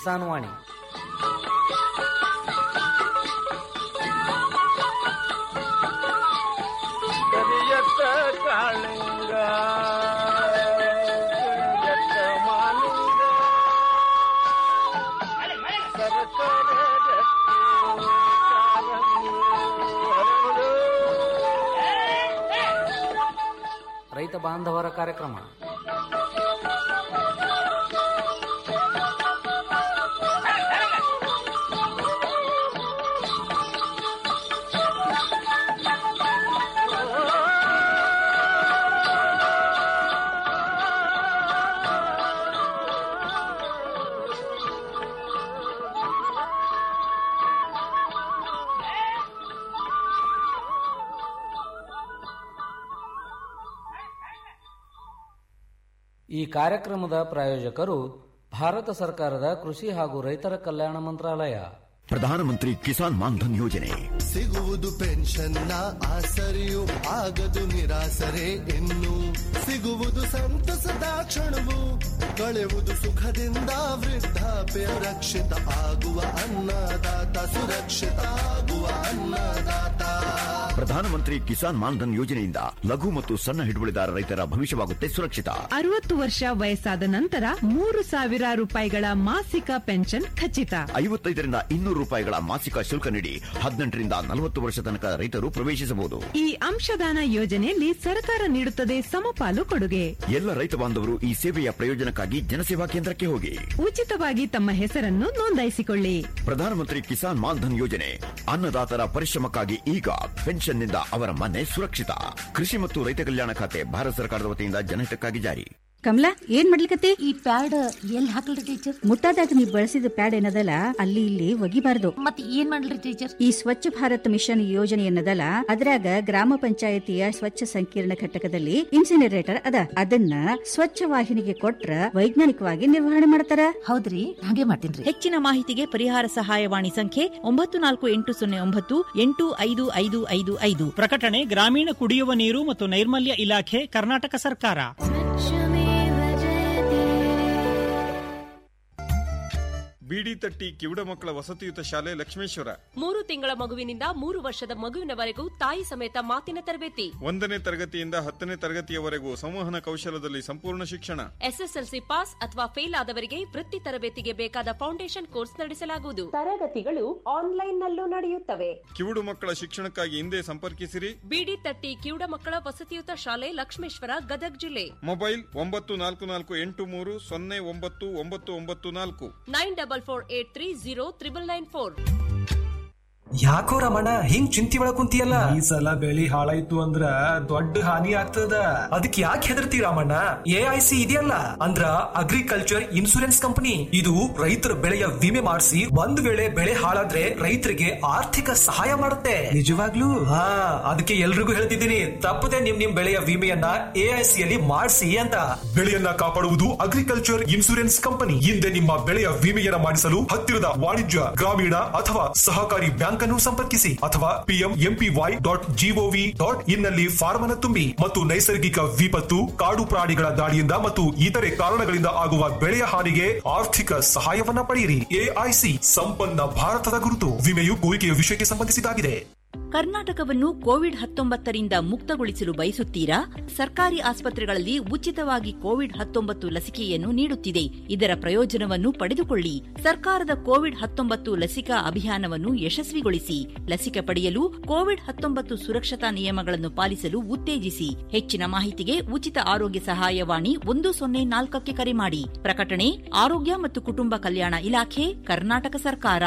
ಕಿಸಾನ್ ವಾಣಿ ಕರಿಯತ್ತ ಕಾಳಿಂಗ ಕರಿಯತ್ತ ಮಾಲಿಂಗ ಸರಸರ ರಕ್ತಿ ಕಾಲಂಗಿ ಹರಡು. ರೈತ ಬಾಂಧವರ ಕಾರ್ಯಕ್ರಮ ಈ ಕಾರ್ಯಕ್ರಮದ ಪ್ರಾಯೋಜಕರು ಭಾರತ ಸರ್ಕಾರದ ಕೃಷಿ ಹಾಗೂ ರೈತರ ಕಲ್ಯಾಣ ಮಂತ್ರಾಲಯ ಪ್ರಧಾನಮಂತ್ರಿ ಕಿಸಾನ್ ಮಾನ್ಧನ್ ಯೋಜನೆ ಸಿಗುವುದು ಪೆನ್ಷನ್ನ ಆಸರೆಯು ಆಗದು ನಿರಾಸರೆ ಇನ್ನು ಸಿಗುವುದು ಸಂತಸದ ಕ್ಷಣವು ಕಳೆಯುವುದು ಸುಖದಿಂದ ವೃದ್ಧಾಪ್ಯ ರಕ್ಷಿತ ಆಗುವ ಅನ್ನದಾತ ಸುರಕ್ಷಿತ ಆಗುವ ಅನ್ನದಾತ ಪ್ರಧಾನಮಂತ್ರಿ ಕಿಸಾನ್ ಮಾನ್ಧನ್ ಯೋಜನೆಯಿಂದ ಲಘು ಮತ್ತು ಸಣ್ಣ ಹಿಡುವಳಿದಾರ ರೈತರ ಭವಿಷ್ಯವಾಗುತ್ತೆ ಸುರಕ್ಷಿತ ಅರವತ್ತು ವರ್ಷ ವಯಸ್ಸಾದ ನಂತರ ಮೂರು ಸಾವಿರ ರೂಪಾಯಿಗಳ ಮಾಸಿಕ ಪೆನ್ಷನ್ ಖಚಿತ ಐವತ್ತೈದರಿಂದ ಇನ್ನೂರು ರೂಪಾಯಿಗಳ ಮಾಸಿಕ ಶುಲ್ಕ ನೀಡಿ ಹದಿನೆಂಟರಿಂದ ನಲವತ್ತು ವರ್ಷ ತನಕ ರೈತರು ಪ್ರವೇಶಿಸಬಹುದು ಈ ಅಂಶದಾನ ಯೋಜನೆಯಲ್ಲಿ ಸರ್ಕಾರ ನೀಡುತ್ತದೆ ಸಮಪಾಲು ಕೊಡುಗೆ ಎಲ್ಲ ರೈತ ಬಾಂಧವರು ಈ ಸೇವೆಯ ಪ್ರಯೋಜನಕ್ಕಾಗಿ ಜನಸೇವಾ ಕೇಂದ್ರಕ್ಕೆ ಹೋಗಿ ಉಚಿತವಾಗಿ ತಮ್ಮ ಹೆಸರನ್ನು ನೋಂದಾಯಿಸಿಕೊಳ್ಳಿ ಪ್ರಧಾನಮಂತ್ರಿ ಕಿಸಾನ್ ಮಾನ್ಧನ್ ಯೋಜನೆ ಅನ್ನದಾತರ ಪರಿಶ್ರಮಕ್ಕಾಗಿ ಈಗ ಪೆನ್ಷನ್ನಿಂದ ಅವರ ಮನೆ ಸುರಕ್ಷಿತ ಕೃಷಿ ಮತ್ತು ರೈತ ಕಲ್ಯಾಣ ಖಾತೆ ಭಾರತ ಸರ್ಕಾರದ ವತಿಯಿಂದ ಜನಹಿತಕ್ಕಾಗಿ ಜಾರಿ ಕಮಲಾ ಏನ್ ಮಾಡ್ಲಿಕತ್ತಿ ಈ ಪ್ಯಾಡ್ ಎಲ್ಲಿ ಹಾಕಲ್ರಿ ಟೀಚರ್ ಮುಟ್ಟಾದಾಗ ನೀ ಬಳಸಿದ ಪ್ಯಾಡ್ ಏನದಲ್ಲ ಅಲ್ಲಿ ಇಲ್ಲಿ ಒಗಿಬಾರ್ದು ಮತ್ ಏನ್ ಮಾಡ್ಲಿ ಟೀಚರ್ ಈ ಸ್ವಚ್ಛ ಭಾರತ್ ಮಿಷನ್ ಯೋಜನೆ ಏನದಲ್ಲ ಅದ್ರಾಗ ಗ್ರಾಮ ಪಂಚಾಯತಿಯ ಸ್ವಚ್ಛ ಸಂಕೀರ್ಣ ಘಟಕದಲ್ಲಿ ಇನ್ಸಿನರೇಟರ್ ಅದ ಅದನ್ನ ಸ್ವಚ್ಛ ವಾಹಿನಿಗೆ ಕೊಟ್ರ ವೈಜ್ಞಾನಿಕವಾಗಿ ನಿರ್ವಹಣೆ ಮಾಡ್ತಾರ ಹೌದ್ರಿ ಹಾಗೆ ಮಾಡ್ತೀನ್ರಿ ಹೆಚ್ಚಿನ ಮಾಹಿತಿಗೆ ಪರಿಹಾರ ಸಹಾಯವಾಣಿ ಸಂಖ್ಯೆ ಒಂಬತ್ತು ನಾಲ್ಕು ಎಂಟು ಸೊನ್ನೆ ಒಂಬತ್ತು ಎಂಟು ಐದು ಐದು ಐದು ಐದು ಪ್ರಕಟಣೆ ಗ್ರಾಮೀಣ ಕುಡಿಯುವ ನೀರು ಮತ್ತು ನೈರ್ಮಲ್ಯ ಇಲಾಖೆ ಕರ್ನಾಟಕ ಸರ್ಕಾರ ಬಿಡಿ ತಟ್ಟಿ ಕಿವುಡ ಮಕ್ಕಳ ವಸತಿಯುತ ಶಾಲೆ ಲಕ್ಷ್ಮೇಶ್ವರ ಮೂರು ತಿಂಗಳ ಮಗುವಿನಿಂದ ಮೂರು ವರ್ಷದ ಮಗುವಿನವರೆಗೂ ತಾಯಿ ಸಮೇತ ಮಾತಿನ ತರಬೇತಿ ಒಂದನೇ ತರಗತಿಯಿಂದ ಹತ್ತನೇ ತರಗತಿಯವರೆಗೂ ಸಂವಹನ ಕೌಶಲದಲ್ಲಿ ಸಂಪೂರ್ಣ ಶಿಕ್ಷಣ ಎಸ್ಎಸ್ಎಲ್ಸಿ ಪಾಸ್ ಅಥವಾ ಫೇಲ್ ಆದವರಿಗೆ ವೃತ್ತಿ ತರಬೇತಿಗೆ ಬೇಕಾದ ಫೌಂಡೇಶನ್ ಕೋರ್ಸ್ ನಡೆಸಲಾಗುವುದು ತರಗತಿಗಳು ಆನ್ಲೈನ್ ನಲ್ಲೂ ನಡೆಯುತ್ತವೆ ಕಿವುಡು ಮಕ್ಕಳ ಶಿಕ್ಷಣಕ್ಕಾಗಿ ಹಿಂದೆ ಸಂಪರ್ಕಿಸಿರಿ ಬಿಡಿ ತಟ್ಟಿ ಕಿವುಡ ಮಕ್ಕಳ ವಸತಿಯುತ ಶಾಲೆ ಲಕ್ಷ್ಮೇಶ್ವರ ಗದಗ್ ಜಿಲ್ಲೆ ಮೊಬೈಲ್ ಒಂಬತ್ತು ನಾಲ್ಕು ನಾಲ್ಕು ಎಂಟು ಮೂರು ಸೊನ್ನೆ ಒಂಬತ್ತು ಒಂಬತ್ತು ಒಂಬತ್ತು ನಾಲ್ಕು nine double four eight three zero triple nine four ಯಾಕೋ ರಮಣ ಹಿಂಗ್ ಚಿಂತಿ ಒಳಗ್ ಕುಂತಿಯಲ್ಲ ಈ ಸಲ ಬೆಳಿ ಹಾಳಾಯ್ತು ಅಂದ್ರ ದೊಡ್ಡ ಹಾನಿ ಆಗ್ತದ ಅದಕ್ಕೆ ಯಾಕೆ ಹೆದರ್ತಿ ರಾಮಣ್ಣ ಎ ಐ ಸಿ ಇದೆಯಲ್ಲ ಅಂದ್ರ ಅಗ್ರಿಕಲ್ಚರ್ ಇನ್ಸೂರೆನ್ಸ್ ಕಂಪನಿ ಇದು ರೈತರ ಬೆಳೆಯ ವಿಮೆ ಮಾಡಿಸಿ ಒಂದ್ ವೇಳೆ ಬೆಳೆ ಹಾಳಾದ್ರೆ ರೈತರಿಗೆ ಆರ್ಥಿಕ ಸಹಾಯ ಮಾಡುತ್ತೆ ನಿಜವಾಗ್ಲೂ ಹಾ ಅದಕ್ಕೆ ಎಲ್ರಿಗೂ ಹೇಳ್ತಿದ್ದೀನಿ ತಪ್ಪದೆ ನಿಮ್ ನಿಮ್ ಬೆಳೆಯ ವಿಮೆಯನ್ನ ಎ ಐ ಸಿ ಅಲ್ಲಿ ಮಾಡಿಸಿ ಅಂತ ಬೆಳೆಯನ್ನ ಕಾಪಾಡುವುದು ಅಗ್ರಿಕಲ್ಚರ್ ಇನ್ಸೂರೆನ್ಸ್ ಕಂಪನಿ ಹಿಂದೆ ನಿಮ್ಮ ಬೆಳೆಯ ವಿಮೆಯನ್ನ ಮಾಡಿಸಲು ಹತ್ತಿರದ ವಾಣಿಜ್ಯ ಗ್ರಾಮೀಣ ಅಥವಾ ಸಹಕಾರಿ ಬ್ಯಾಂಕ್ ಅನ್ನು ಸಂಪರ್ಕಿಸಿ ಅಥವಾ PM MPY dot gov dot in ನಲ್ಲಿ ಫಾರ್ಮ್ ಅನ್ನು ತುಂಬಿ ಮತ್ತು ನೈಸರ್ಗಿಕ ವಿಪತ್ತು ಕಾಡು ಪ್ರಾಣಿಗಳ ದಾಳಿಯಿಂದ ಮತ್ತು ಇತರೆ ಕಾರಣಗಳಿಂದ ಆಗುವ ಬೆಳೆಯ ಹಾನಿಗೆ ಆರ್ಥಿಕ ಸಹಾಯವನ್ನ ಪಡೆಯಿರಿ ಎಐಸಿ ಸಂಪನ್ನ ಭಾರತದ ಗುರುತು ವಿಮೆಯು ಕೋರಿಕೆಯ ವಿಷಯಕ್ಕೆ ಸಂಬಂಧಿಸಿದಾಗಿದೆ ಕರ್ನಾಟಕವನ್ನು ಕೋವಿಡ್ ಹತ್ತೊಂಬತ್ತರಿಂದ ಮುಕ್ತಗೊಳಿಸಲು ಬಯಸುತ್ತೀರಾ ಸರ್ಕಾರಿ ಆಸ್ಪತ್ರೆಗಳಲ್ಲಿ ಉಚಿತವಾಗಿ ಕೋವಿಡ್ ಹತ್ತೊಂಬತ್ತು ಲಸಿಕೆಯನ್ನು ನೀಡುತ್ತಿದೆ ಇದರ ಪ್ರಯೋಜನವನ್ನು ಪಡೆದುಕೊಳ್ಳಿ ಸರ್ಕಾರದ ಕೋವಿಡ್ ಹತ್ತೊಂಬತ್ತು ಲಸಿಕಾ ಅಭಿಯಾನವನ್ನು ಯಶಸ್ವಿಗೊಳಿಸಿ ಲಸಿಕೆ ಪಡೆಯಲು ಕೋವಿಡ್ ಹತ್ತೊಂಬತ್ತು ಸುರಕ್ಷತಾ ನಿಯಮಗಳನ್ನು ಪಾಲಿಸಲು ಉತ್ತೇಜಿಸಿ ಹೆಚ್ಚಿನ ಮಾಹಿತಿಗೆ ಉಚಿತ ಆರೋಗ್ಯ ಸಹಾಯವಾಣಿ ಒಂದು ಸೊನ್ನೆ ನಾಲ್ಕಕ್ಕೆ ಕರೆ ಮಾಡಿ ಪ್ರಕಟಣೆ ಆರೋಗ್ಯ ಮತ್ತು ಕುಟುಂಬ ಕಲ್ಯಾಣ ಇಲಾಖೆ ಕರ್ನಾಟಕ ಸರ್ಕಾರ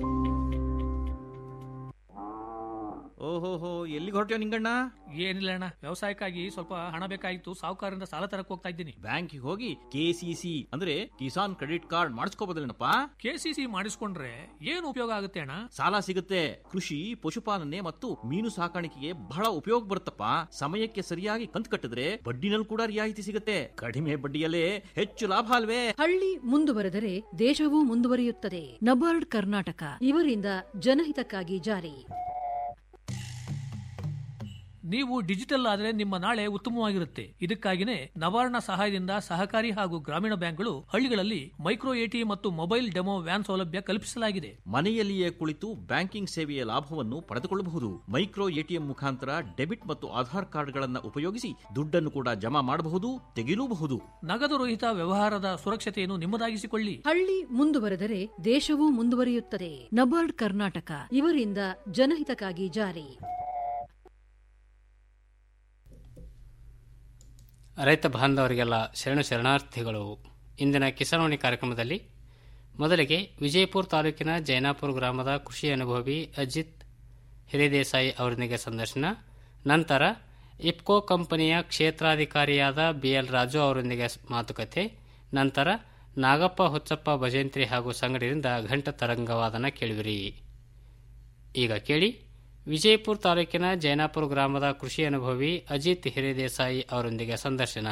ಓಹೋಹೋ ಎಲ್ಲಿಗೆ ಹೊರಟ್ಯೋ ನಿಂಗಣ್ಣ ಏನಿಲ್ಲ ಅಣ್ಣ ವ್ಯವಸಾಯಕ್ಕಾಗಿ ಸ್ವಲ್ಪ ಹಣ ಬೇಕಾಗಿತ್ತು ಸಾಹುಕಾರರಿಂದ ಸಾಲ ತರಕ್ ಹೋಗ್ತಾ ಇದ್ದೀನಿ ಬ್ಯಾಂಕಿಗೆ ಹೋಗಿ ಕೆಸಿಸಿ ಅಂದ್ರೆ ಕಿಸಾನ್ ಕ್ರೆಡಿಟ್ ಕಾರ್ಡ್ ಮಾಡಿಸ್ಕೋಬೋದಲ್ಲೇನಪ್ಪ ಕೆಸಿಸಿ ಮಾಡಿಸ್ಕೊಂಡ್ರೆ ಏನು ಉಪಯೋಗ ಆಗುತ್ತೆ ಅಣ್ಣ ಸಾಲ ಸಿಗುತ್ತೆ ಕೃಷಿ ಪಶುಪಾಲನೆ ಮತ್ತು ಮೀನು ಸಾಕಾಣಿಕೆಗೆ ಬಹಳ ಉಪಯೋಗ ಬರುತ್ತಪ್ಪ ಸಮಯಕ್ಕೆ ಸರಿಯಾಗಿ ಕಂತು ಕಟ್ಟಿದ್ರೆ ಬಡ್ಡಿನಲ್ಲಿ ಕೂಡ ರಿಯಾಯಿತಿ ಸಿಗುತ್ತೆ ಕಡಿಮೆ ಬಡ್ಡಿಯಲ್ಲೇ ಹೆಚ್ಚು ಲಾಭ ಅಲ್ವೇ ಹಳ್ಳಿ ಮುಂದುವರೆದರೆ ದೇಶವೂ ಮುಂದುವರಿಯುತ್ತದೆ ನಬಾರ್ಡ್ ಕರ್ನಾಟಕ ಇವರಿಂದ ಜನಹಿತಕ್ಕಾಗಿ ಜಾರಿ ನೀವು ಡಿಜಿಟಲ್ ಆದರೆ ನಿಮ್ಮ ನಾಳೆ ಉತ್ತಮವಾಗಿರುತ್ತೆ ಇದಕ್ಕಾಗಿನೇ ನವಾರ್ಣ ಸಹಾಯದಿಂದ ಸಹಕಾರಿ ಹಾಗೂ ಗ್ರಾಮೀಣ ಬ್ಯಾಂಕ್ಗಳು ಹಳ್ಳಿಗಳಲ್ಲಿ ಮೈಕ್ರೋ ಎಟಿಎಂ ಮತ್ತು ಮೊಬೈಲ್ ಡೆಮೋ ವ್ಯಾನ್ ಸೌಲಭ್ಯ ಕಲ್ಪಿಸಲಾಗಿದೆ ಮನೆಯಲ್ಲಿಯೇ ಕುಳಿತು ಬ್ಯಾಂಕಿಂಗ್ ಸೇವೆಯ ಲಾಭವನ್ನು ಪಡೆದುಕೊಳ್ಳಬಹುದು ಮೈಕ್ರೋ ಎಟಿಎಂ ಮುಖಾಂತರ ಡೆಬಿಟ್ ಮತ್ತು ಆಧಾರ್ ಕಾರ್ಡ್ಗಳನ್ನು ಉಪಯೋಗಿಸಿ ದುಡ್ಡನ್ನು ಕೂಡ ಜಮಾ ಮಾಡಬಹುದು ತೆಗೆಯಲೂಬಹುದು ನಗದು ರಹಿತ ವ್ಯವಹಾರದ ಸುರಕ್ಷತೆಯನ್ನು ನಿಮ್ಮದಾಗಿಸಿಕೊಳ್ಳಿ ಹಳ್ಳಿ ಮುಂದುವರೆದರೆ ದೇಶವೂ ಮುಂದುವರಿಯುತ್ತದೆ ನಬಾರ್ಡ್ ಕರ್ನಾಟಕ ಇವರಿಂದ ಜನಹಿತಕ್ಕಾಗಿ ಜಾರಿ ರೈತ ಬಾಂಧವರಿಗೆಲ್ಲ ಶರಣ ಶರಣಾರ್ಥಿಗಳು ಇಂದಿನ ಕಿಸಾನ್ವಾಣಿ ಕಾರ್ಯಕ್ರಮದಲ್ಲಿ ಮೊದಲಿಗೆ ವಿಜಯಪುರ ತಾಲೂಕಿನ ಜೈನಾಪುರ ಗ್ರಾಮದ ಕೃಷಿ ಅನುಭವಿ ಅಜಿತ್ ಹಿರೇದೇಸಾಯಿ ಅವರೊಂದಿಗೆ ಸಂದರ್ಶನ ನಂತರ ಇಪ್ಕೋ ಕಂಪನಿಯ ಕ್ಷೇತ್ರಾಧಿಕಾರಿಯಾದ ಬಿಎಲ್ ರಾಜು ಅವರೊಂದಿಗೆ ಮಾತುಕತೆ ನಂತರ ನಾಗಪ್ಪ ಹುಚ್ಚಪ್ಪ ಭಜಂತ್ರಿ ಹಾಗೂ ಸಂಗಡಿಯಿಂದ ಘಂಟ ತರಂಗವಾದನ ಕೇಳುವಿರಿ ಈಗ ಕೇಳಿ ವಿಜಯಪುರ ತಾಲೂಕಿನ ಜೈನಾಪುರ ಗ್ರಾಮದ ಕೃಷಿ ಅನುಭವಿ ಅಜಿತ್ ಹಿರೇದೇಸಾಯಿ ಅವರೊಂದಿಗೆ ಸಂದರ್ಶನ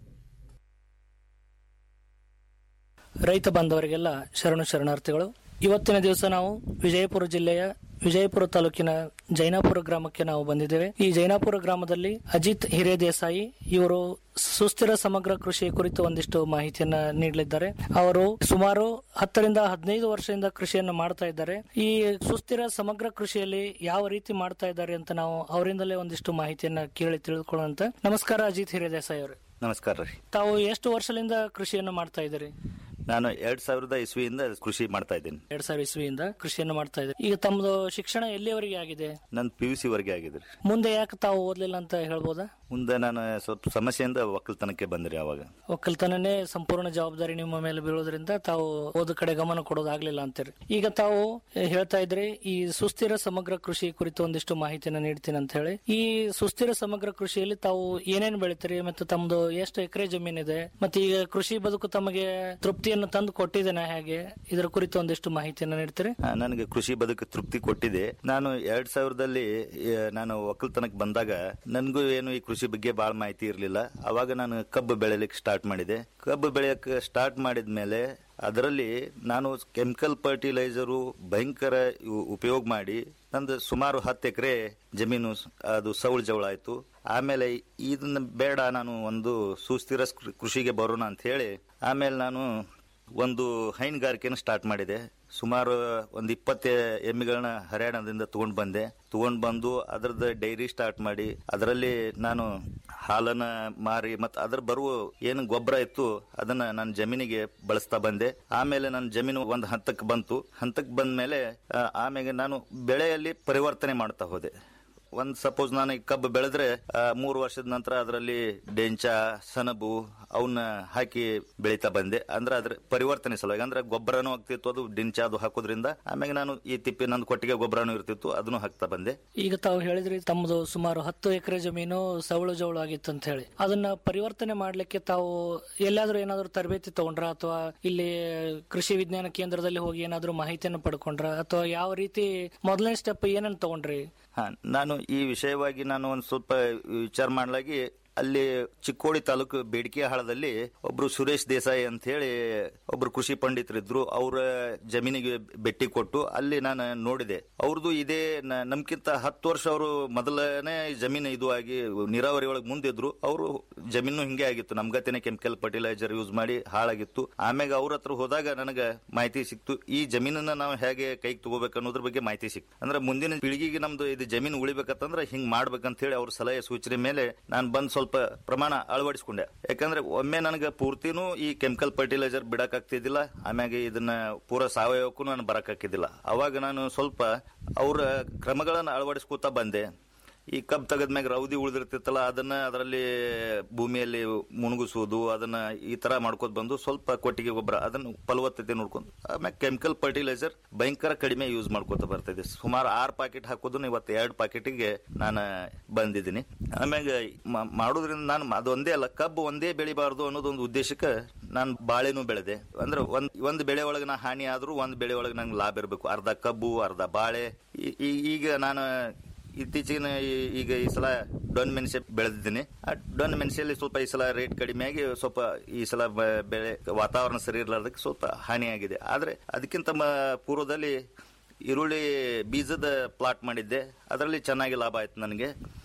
ರೈತ ಬಾಂಧವರಿಗೆಲ್ಲ ಶರಣು ಶರಣಾರ್ಥಿಗಳು ಇವತ್ತಿನ ದಿವಸ ನಾವು ವಿಜಯಪುರ ಜಿಲ್ಲೆಯ ವಿಜಯಪುರ ತಾಲೂಕಿನ ಜೈನಾಪುರ ಗ್ರಾಮಕ್ಕೆ ನಾವು ಬಂದಿದ್ದೇವೆ ಈ ಜೈನಾಪುರ ಗ್ರಾಮದಲ್ಲಿ ಅಜಿತ್ ಹಿರೇದೇಸಾಯಿ ಇವರು ಸುಸ್ಥಿರ ಸಮಗ್ರ ಕೃಷಿ ಕುರಿತು ಒಂದಿಷ್ಟು ಮಾಹಿತಿಯನ್ನ ನೀಡಲಿದ್ದಾರೆ ಅವರು ಸುಮಾರು ಹತ್ತರಿಂದ ಹದಿನೈದು ವರ್ಷದಿಂದ ಕೃಷಿಯನ್ನು ಮಾಡ್ತಾ ಇದ್ದಾರೆ ಈ ಸುಸ್ಥಿರ ಸಮಗ್ರ ಕೃಷಿಯಲ್ಲಿ ಯಾವ ರೀತಿ ಮಾಡ್ತಾ ಇದ್ದಾರೆ ಅಂತ ನಾವು ಅವರಿಂದಲೇ ಒಂದಿಷ್ಟು ಮಾಹಿತಿಯನ್ನ ಕೇಳಿ ತಿಳಿದುಕೊಳ್ಳುವಂತ ನಮಸ್ಕಾರ ಅಜಿತ್ ಹಿರೇದೇಸಾಯಿ ಅವರು ನಮಸ್ಕಾರ ರೀ ತಾವು ಎಷ್ಟು ವರ್ಷದಿಂದ ಕೃಷಿಯನ್ನು ಮಾಡ್ತಾ ಇದ್ದೀರಿ ನಾನು ಎರಡ್ ಸಾವಿರದ ಇಸ್ವಿಯಿಂದ ಕೃಷಿ ಮಾಡ್ತಾ ಇದ್ದೀನಿ ಎರಡ್ ಸಾವಿರ ಇಸ್ವಿಯಿಂದ ಕೃಷಿಯನ್ನು ಮಾಡ್ತಾ ಇದ್ದೀರಿ ಈಗ ತಮ್ಮದು ಶಿಕ್ಷಣ ಎಲ್ಲಿಯವರೆಗೆ ಆಗಿದೆ ನನ್ನ ಪಿ ಯು ಸಿ ವರೆಗೆ ಆಗಿದೆ ರೀ ಮುಂದೆ ಯಾಕೆ ತಾವು ಓದ್ಲಿಲ್ಲ ಅಂತ ಹೇಳ್ಬೋದಾ ಮುಂದೆ ನಾನು ಸ್ವಲ್ಪ ಸಮಸ್ಯೆಯಿಂದ ಒಕ್ಕಲ್ತನಕ್ಕೆ ಬಂದ್ರಿ ಅವಾಗ ಒಕ್ಕಲ್ತನನೇ ಸಂಪೂರ್ಣ ಜವಾಬ್ದಾರಿ ನಿಮ್ಮ ಮೇಲೆ ಬೀಳೋದ್ರಿಂದ ತಾವು ಓದ ಕಡೆ ಗಮನ ಕೊಡೋದಾಗ್ಲಿಲ್ಲ ಅಂತೀರಿ ಈಗ ತಾವು ಹೇಳ್ತಾ ಇದ್ರಿ ಈ ಸುಸ್ಥಿರ ಸಮಗ್ರ ಕೃಷಿ ಕುರಿತು ಒಂದಿಷ್ಟು ಮಾಹಿತಿನ ನೀಡ್ತೀನಿ ಅಂತ ಹೇಳಿ ಈ ಸುಸ್ಥಿರ ಸಮಗ್ರ ಕೃಷಿಯಲ್ಲಿ ತಾವು ಏನೇನ್ ಬೆಳಿತೀರಿ ಮತ್ತು ತಮ್ದು ಎಷ್ಟು ಎಕರೆ ಜಮೀನಿದೆ ಮತ್ತೆ ಈಗ ಕೃಷಿ ಬದುಕು ತಮಗೆ ತೃಪ್ತಿಯನ್ನು ತಂದು ಕೊಟ್ಟಿದ್ದೇನೆ ಹೇಗೆ ಇದರ ಕುರಿತು ಒಂದಿಷ್ಟು ಮಾಹಿತಿಯನ್ನು ನೀಡ್ತೀರಿ ಆ, ನನಗೆ ಕೃಷಿ ಬದುಕು ತೃಪ್ತಿ ಕೊಟ್ಟಿದೆ ನಾನು ಎರಡ್ ಸಾವಿರದಲ್ಲಿ ಆ, ನಾನು ಒಕ್ಕಲ್ತನಕ್ಕೆ ಬಂದಾಗ ನನಗೂ ಏನು ಈ ಕೃಷಿ ಬಗ್ಗೆ ಬಹಳ ಮಾಹಿತಿ ಇರಲಿಲ್ಲ ಅವಾಗ ನಾನು ಕಬ್ಬು ಬೆಳೆಯಲಿಕ್ಕೆ ಸ್ಟಾರ್ಟ್ ಮಾಡಿದೆ ಕಬ್ಬು ಬೆಳೆಯಕ್ಕೆ ಸ್ಟಾರ್ಟ್ ಮಾಡಿದ ಮೇಲೆ ಅದರಲ್ಲಿ ನಾನು ಕೆಮಿಕಲ್ ಫರ್ಟಿಲೈಸರು ಭಯಂಕರ ಇವು ಉಪಯೋಗ ಮಾಡಿ ನಂದು ಸುಮಾರು ಹತ್ತು ಎಕರೆ ಜಮೀನು ಸ್- ಅದು ಸೌಳು ಜವಳ ಆಯ್ತು ಆಮೇಲೆ ಇದನ್ನ ಬೇಡ ನಾನು ಒಂದು ಸುಸ್ಥಿರ ಕೃ- ಕೃಷಿಗೆ ಬರೋಣ ಅಂತ ಹೇಳಿ ಆಮೇಲೆ ನಾನು ಒಂದು ಹೈನುಗಾರಿಕೆನ ಸ್ಟಾರ್ಟ್ ಮಾಡಿದೆ ಸುಮಾರು ಒಂದು ಇಪ್ಪತ್ತು ಎಮ್ಮೆಗಳನ್ನ ಹರಿಯಾಣದಿಂದ ತಗೊಂಡ್ ಬಂದೆ ತಗೊಂಡ್ ಬಂದು ಅದರದ್ದು ಡೈರಿ ಸ್ಟಾರ್ಟ್ ಮಾಡಿ ಅದರಲ್ಲಿ ನಾನು ಹಾಲನ್ನ ಮಾರಿ ಮತ್ತು ಅದ್ರ ಬರುವ ಏನು ಗೊಬ್ಬರ ಇತ್ತು ಅದನ್ನ ನನ್ನ ಜಮೀನಿಗೆ ಬಳಸ್ತಾ ಬಂದೆ ಆಮೇಲೆ ನನ್ನ ಜಮೀನು ಒಂದು ಹಂತಕ್ಕೆ ಬಂತು ಹಂತಕ್ಕೆ ಬಂದ ಮೇಲೆ ಆಮೇಲೆ ನಾನು ಬೆಳೆಯಲ್ಲಿ ಪರಿವರ್ತನೆ ಮಾಡ್ತಾ ಹೋದೆ ಒಂದ್ ಸಪೋಸ್ ನಾನು ಈ ಕಬ್ಬು ಬೆಳೆದ್ರೆ ಆ, ಮೂರು ವರ್ಷದ ನಂತರ ಅದರಲ್ಲಿ ಡೆಂಚ ಸನಬು ಅವನ್ನ ಹಾಕಿ ಬೆಳೀತಾ ಬಂದೆ ಅಂದ್ರೆ ಅದ್ರ ಪರಿವರ್ತನೆ ಸಲುವಾಗಿ ಅಂದ್ರೆ ಗೊಬ್ಬರನೂ ಆಗ್ತಿತ್ತು ಅದು ಡಿಂಚ ಅದು ಹಾಕೋದ್ರಿಂದ ಆಮೇಲೆ ನಾನು ಈ ತಿಪ್ಪಿ ನಂದು ಕೊಟ್ಟಿಗೆ ಗೊಬ್ಬರನೂ ಇರ್ತಿತ್ತು ಅದನ್ನು ಹಾಕ್ತಾ ಬಂದೆ ಈಗ ತಾವು ಹೇಳಿದ್ರಿ ತಮ್ಮದು ಸುಮಾರು ಹತ್ತು ಎಕರೆ ಜಮೀನು ಸವಳು ಜವಳು ಆಗಿತ್ತು ಅಂತ ಹೇಳಿ ಅದನ್ನ ಪರಿವರ್ತನೆ ಮಾಡ್ಲಿಕ್ಕೆ ತಾವು ಎಲ್ಲಾದ್ರೂ ಏನಾದ್ರೂ ತರಬೇತಿ ತಗೊಂಡ್ರ ಅಥವಾ ಇಲ್ಲಿ ಕೃಷಿ ವಿಜ್ಞಾನ ಕೇಂದ್ರದಲ್ಲಿ ಹೋಗಿ ಏನಾದ್ರೂ ಮಾಹಿತಿಯನ್ನು ಪಡ್ಕೊಂಡ್ರ ಅಥವಾ ಯಾವ ರೀತಿ ಮೊದಲನೇ ಸ್ಟೆಪ್ ಏನನ್ನ ತಗೊಂಡ್ರಿ ಹಾ ನಾನು ಈ ವಿಷಯವಾಗಿ ನಾನು ಒಂದು ಸ್ವಲ್ಪ ವಿಚಾರ ಮಾಡ್ಲಾಗಿ ಅಲ್ಲಿ ಚಿಕ್ಕೋಡಿ ತಾಲೂಕು ಬೇಡಿಕೆ ಹಾಳದಲ್ಲಿ ಒಬ್ರು ಸುರೇಶ್ ದೇಸಾಯಿ ಅಂತ ಹೇಳಿ ಒಬ್ರು ಕೃಷಿ ಪಂಡಿತರಿದ್ರು ಅವರ ಜಮೀನಿಗೆ ಭೇಟಿ ಕೊಟ್ಟು ಅಲ್ಲಿ ನಾನು ನೋಡಿದೆ ಅವ್ರದ್ದು ಇದೇ ನ- ನಮ್ಕಿಂತ ಹತ್ತು ವರ್ಷ ಅವರು ಮೊದಲನೇ ಜಮೀನು ಇದು ಆಗಿ ನೀರಾವರಿ ಒಳಗೆ ಮುಂದಿದ್ರು ಅವರು ಜಮೀನು ಹಿಂಗೆ ಆಗಿತ್ತು ನಮ್ಗತೆನೆ ಕೆಮಿಕಲ್ ಫರ್ಟಿಲೈಸರ್ ಯೂಸ್ ಮಾಡಿ ಹಾಳಾಗಿತ್ತು ಆಮ್ಯಾಗ ಅವ್ರ ಹತ್ರ ಹೋದಾಗ ನನಗೆ ಮಾಹಿತಿ ಸಿಕ್ತು ಈ ಜಮೀನನ್ನ ನಾವು ಹೇಗೆ ಕೈಗೆ ತಗೋಬೇಕು ಅನ್ನೋದ್ರ ಬಗ್ಗೆ ಮಾಹಿತಿ ಸಿಕ್ತು ಅಂದ್ರೆ ಮುಂದಿನ ಪೀಳಿಗೆಗೆ ನಮ್ದು ಇದು ಜಮೀನು ಉಳಿಬೇಕಂತಂದ್ರೆ ಹಿಂಗ್ ಮಾಡ್ಬೇಕಂತ ಹೇಳಿ ಅವ್ರ ಸಲಹೆ ಸೂಚನೆ ಮೇಲೆ ನಾನು ಬಂದ್ ಸ್ವಲ್ಪ ಪ್ರಮಾಣ ಅಳವಡಿಸ್ಕೊಂಡೆ ಯಾಕಂದ್ರೆ ಒಮ್ಮೆ ನನಗೆ ಪೂರ್ತಿನೂ ಈ ಕೆಮಿಕಲ್ ಫರ್ಟಿಲೈಸರ್ ಬಿಡಕ್ ಆಗ್ತಿದ್ದಿಲ್ಲ ಆಮ್ಯಾಗ ಇದನ್ನ ಪೂರ ಸಾವಯವಕ್ಕೂ ನಾನು ಬರಕ್ ಹಾಕಿದ್ದಿಲ್ಲ ಅವಾಗ ನಾನು ಸ್ವಲ್ಪ ಅವರ ಕ್ರಮಗಳನ್ನ ಅಳವಡಿಸ್ಕೋತಾ ಬಂದೆ ಈ ಕಬ್ ತೆಗದ್ಮ್ಯಾಗ ರೌದಿ ಉಳಿದಿರ್ತಿತ್ತಲ್ಲ ಅದನ್ನ ಅದರಲ್ಲಿ ಭೂಮಿಯಲ್ಲಿ ಮುಣುಗಿಸುವುದು ಅದನ್ನ ಈ ತರ ಮಾಡ್ಕೋತ ಬಂದು ಸ್ವಲ್ಪ ಕೊಟ್ಟಿಗೆ ಗೊಬ್ಬರ ಅದನ್ನ ಫಲವತ್ತತೆ ನೋಡ್ಕೊಂಡು ಆಮ್ಯಾಗ ಕೆಮಿಕಲ್ ಫರ್ಟಿಲೈಸರ್ ಭಯಂಕರ ಕಡಿಮೆ ಯೂಸ್ ಮಾಡ್ಕೋತ ಬರ್ತಾ ಇದೆ ಸುಮಾರು ಆರು ಪ್ಯಾಕೆಟ್ ಹಾಕೋದು ಇವತ್ತು ಎರಡು ಪ್ಯಾಕೆಟ್ಗೆ ನಾನು ಬಂದಿದ್ದೀನಿ ಆಮ್ಯಾಗ ಮ- ಮಾಡೋದ್ರಿಂದ ನಾನು ಅದೊಂದೇ ಅಲ್ಲ ಕಬ್ಬು ಒಂದೇ ಬೆಳಿಬಾರ್ದು ಅನ್ನೋದೊಂದು ಉದ್ದೇಶಕ್ಕೆ ನಾನು ಬಾಳೆನೂ ಬೆಳೆದೆ ಅಂದ್ರೆ ಒಂದ್ ಒಂದ್ ಬೆಳೆ ಒಳಗೆ ನಾ ಹಾನಿ ಆದ್ರೂ ಒಂದ್ ಬೆಳೆ ಒಳಗೆ ನಂಗೆ ಲಾಭ ಇರಬೇಕು ಅರ್ಧ ಕಬ್ಬು ಅರ್ಧ ಬಾಳೆ ಈ- ಈ- ಈಗ ನಾನು ಇತ್ತೀಚಿನ ಈ- ಈಗ ಈ ಸಲ ಡೊನ್ ಮೆಣಸೆ ಬೆಳೆದಿದ್ದೀನಿ ಆ ಡೊನ್ ಮೆಣಸೆಯಲ್ಲಿ ಸ್ವಲ್ಪ ಈ ಸಲ ರೇಟ್ ಕಡಿಮೆ ಆಗಿ ಸ್ವಲ್ಪ ಈ ಸಲ ಬ- ಬೆಳೆ ವಾತಾವರಣ ಸರಿ ಇರಲಾರ್ದಕ್ಕೆ ಸ್ವಲ್ಪ ಹಾನಿಯಾಗಿದೆ ಆದ್ರೆ ಅದಕ್ಕಿಂತ ಮ- ಪೂರ್ವದಲ್ಲಿ ಈರುಳ್ಳಿ ಬೀಜದ ಪ್ಲಾಟ್ ಮಾಡಿದ್ದೆ ಅದರಲ್ಲಿ ಚೆನ್ನಾಗಿ ಲಾಭ ಆಯ್ತು ನನಗೆ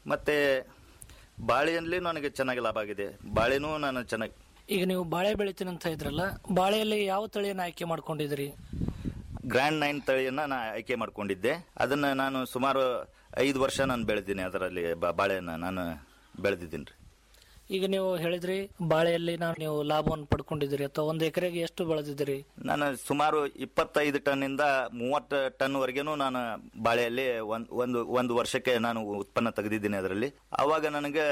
ಮತ್ತೆ ಬಾಳೆಯಲ್ಲಿ ನನಗೆ ಚೆನ್ನಾಗಿ ಲಾಭ ಆಗಿದೆ ಬಾಳೆನೂ ನಾನು ಚೆನ್ನಾಗಿ ಈಗ ನೀವು ಬಾಳೆ ಬೆಳಿತೀನಿ ಅಂತ ಇದ್ರಲ್ಲ ಬಾಳೆಯಲ್ಲಿ ಯಾವ ತಳಿಯನ್ನು ಆಯ್ಕೆ ಮಾಡ್ಕೊಂಡಿದ್ರಿ ಗ್ರ್ಯಾಂಡ್ ನೈನ್ ತಳಿಯನ್ನ ನಾ ಆಯ್ಕೆ ಮಾಡ್ಕೊಂಡಿದ್ದೆ ಅದನ್ನ ನಾನು ಸುಮಾರು ಐದು ವರ್ಷ ನಾನು ಬೆಳೆದಿನಿ ಅದರಲ್ಲಿ ಬ- ಬಾಳೆನ ನಾನು ಬೆಳೆದಿದ್ದೀನಿ ರೀ ಈಗ ನೀವು ಹೇಳಿದ್ರಿ ಬಾಳೆಯಲ್ಲಿ ನಾವು ನೀವು ಲಾಭವನ್ನು ಪಡ್ಕೊಂಡಿದ್ದೀರಿ ಅಥವಾ ಒಂದು ಎಕರೆಗೆ ಎಷ್ಟು ಬೆಳೆದಿದ್ದೀರಿ ನಾನು ಸುಮಾರು ಇಪ್ಪತ್ತೈದು ಟನ್ನಿಂದ ಮೂವತ್ತು ಟನ್ ವರೆಗೆನೂ ನಾನು ಬಾಳೆಯಲ್ಲಿ ಒಂದ್ ಒಂದು ಒಂದು ವರ್ಷಕ್ಕೆ ನಾನು ಉತ್ಪನ್ನ ತೆಗೆದಿದ್ದೀನಿ ಅದರಲ್ಲಿ ಅವಾಗ ನನಗೆ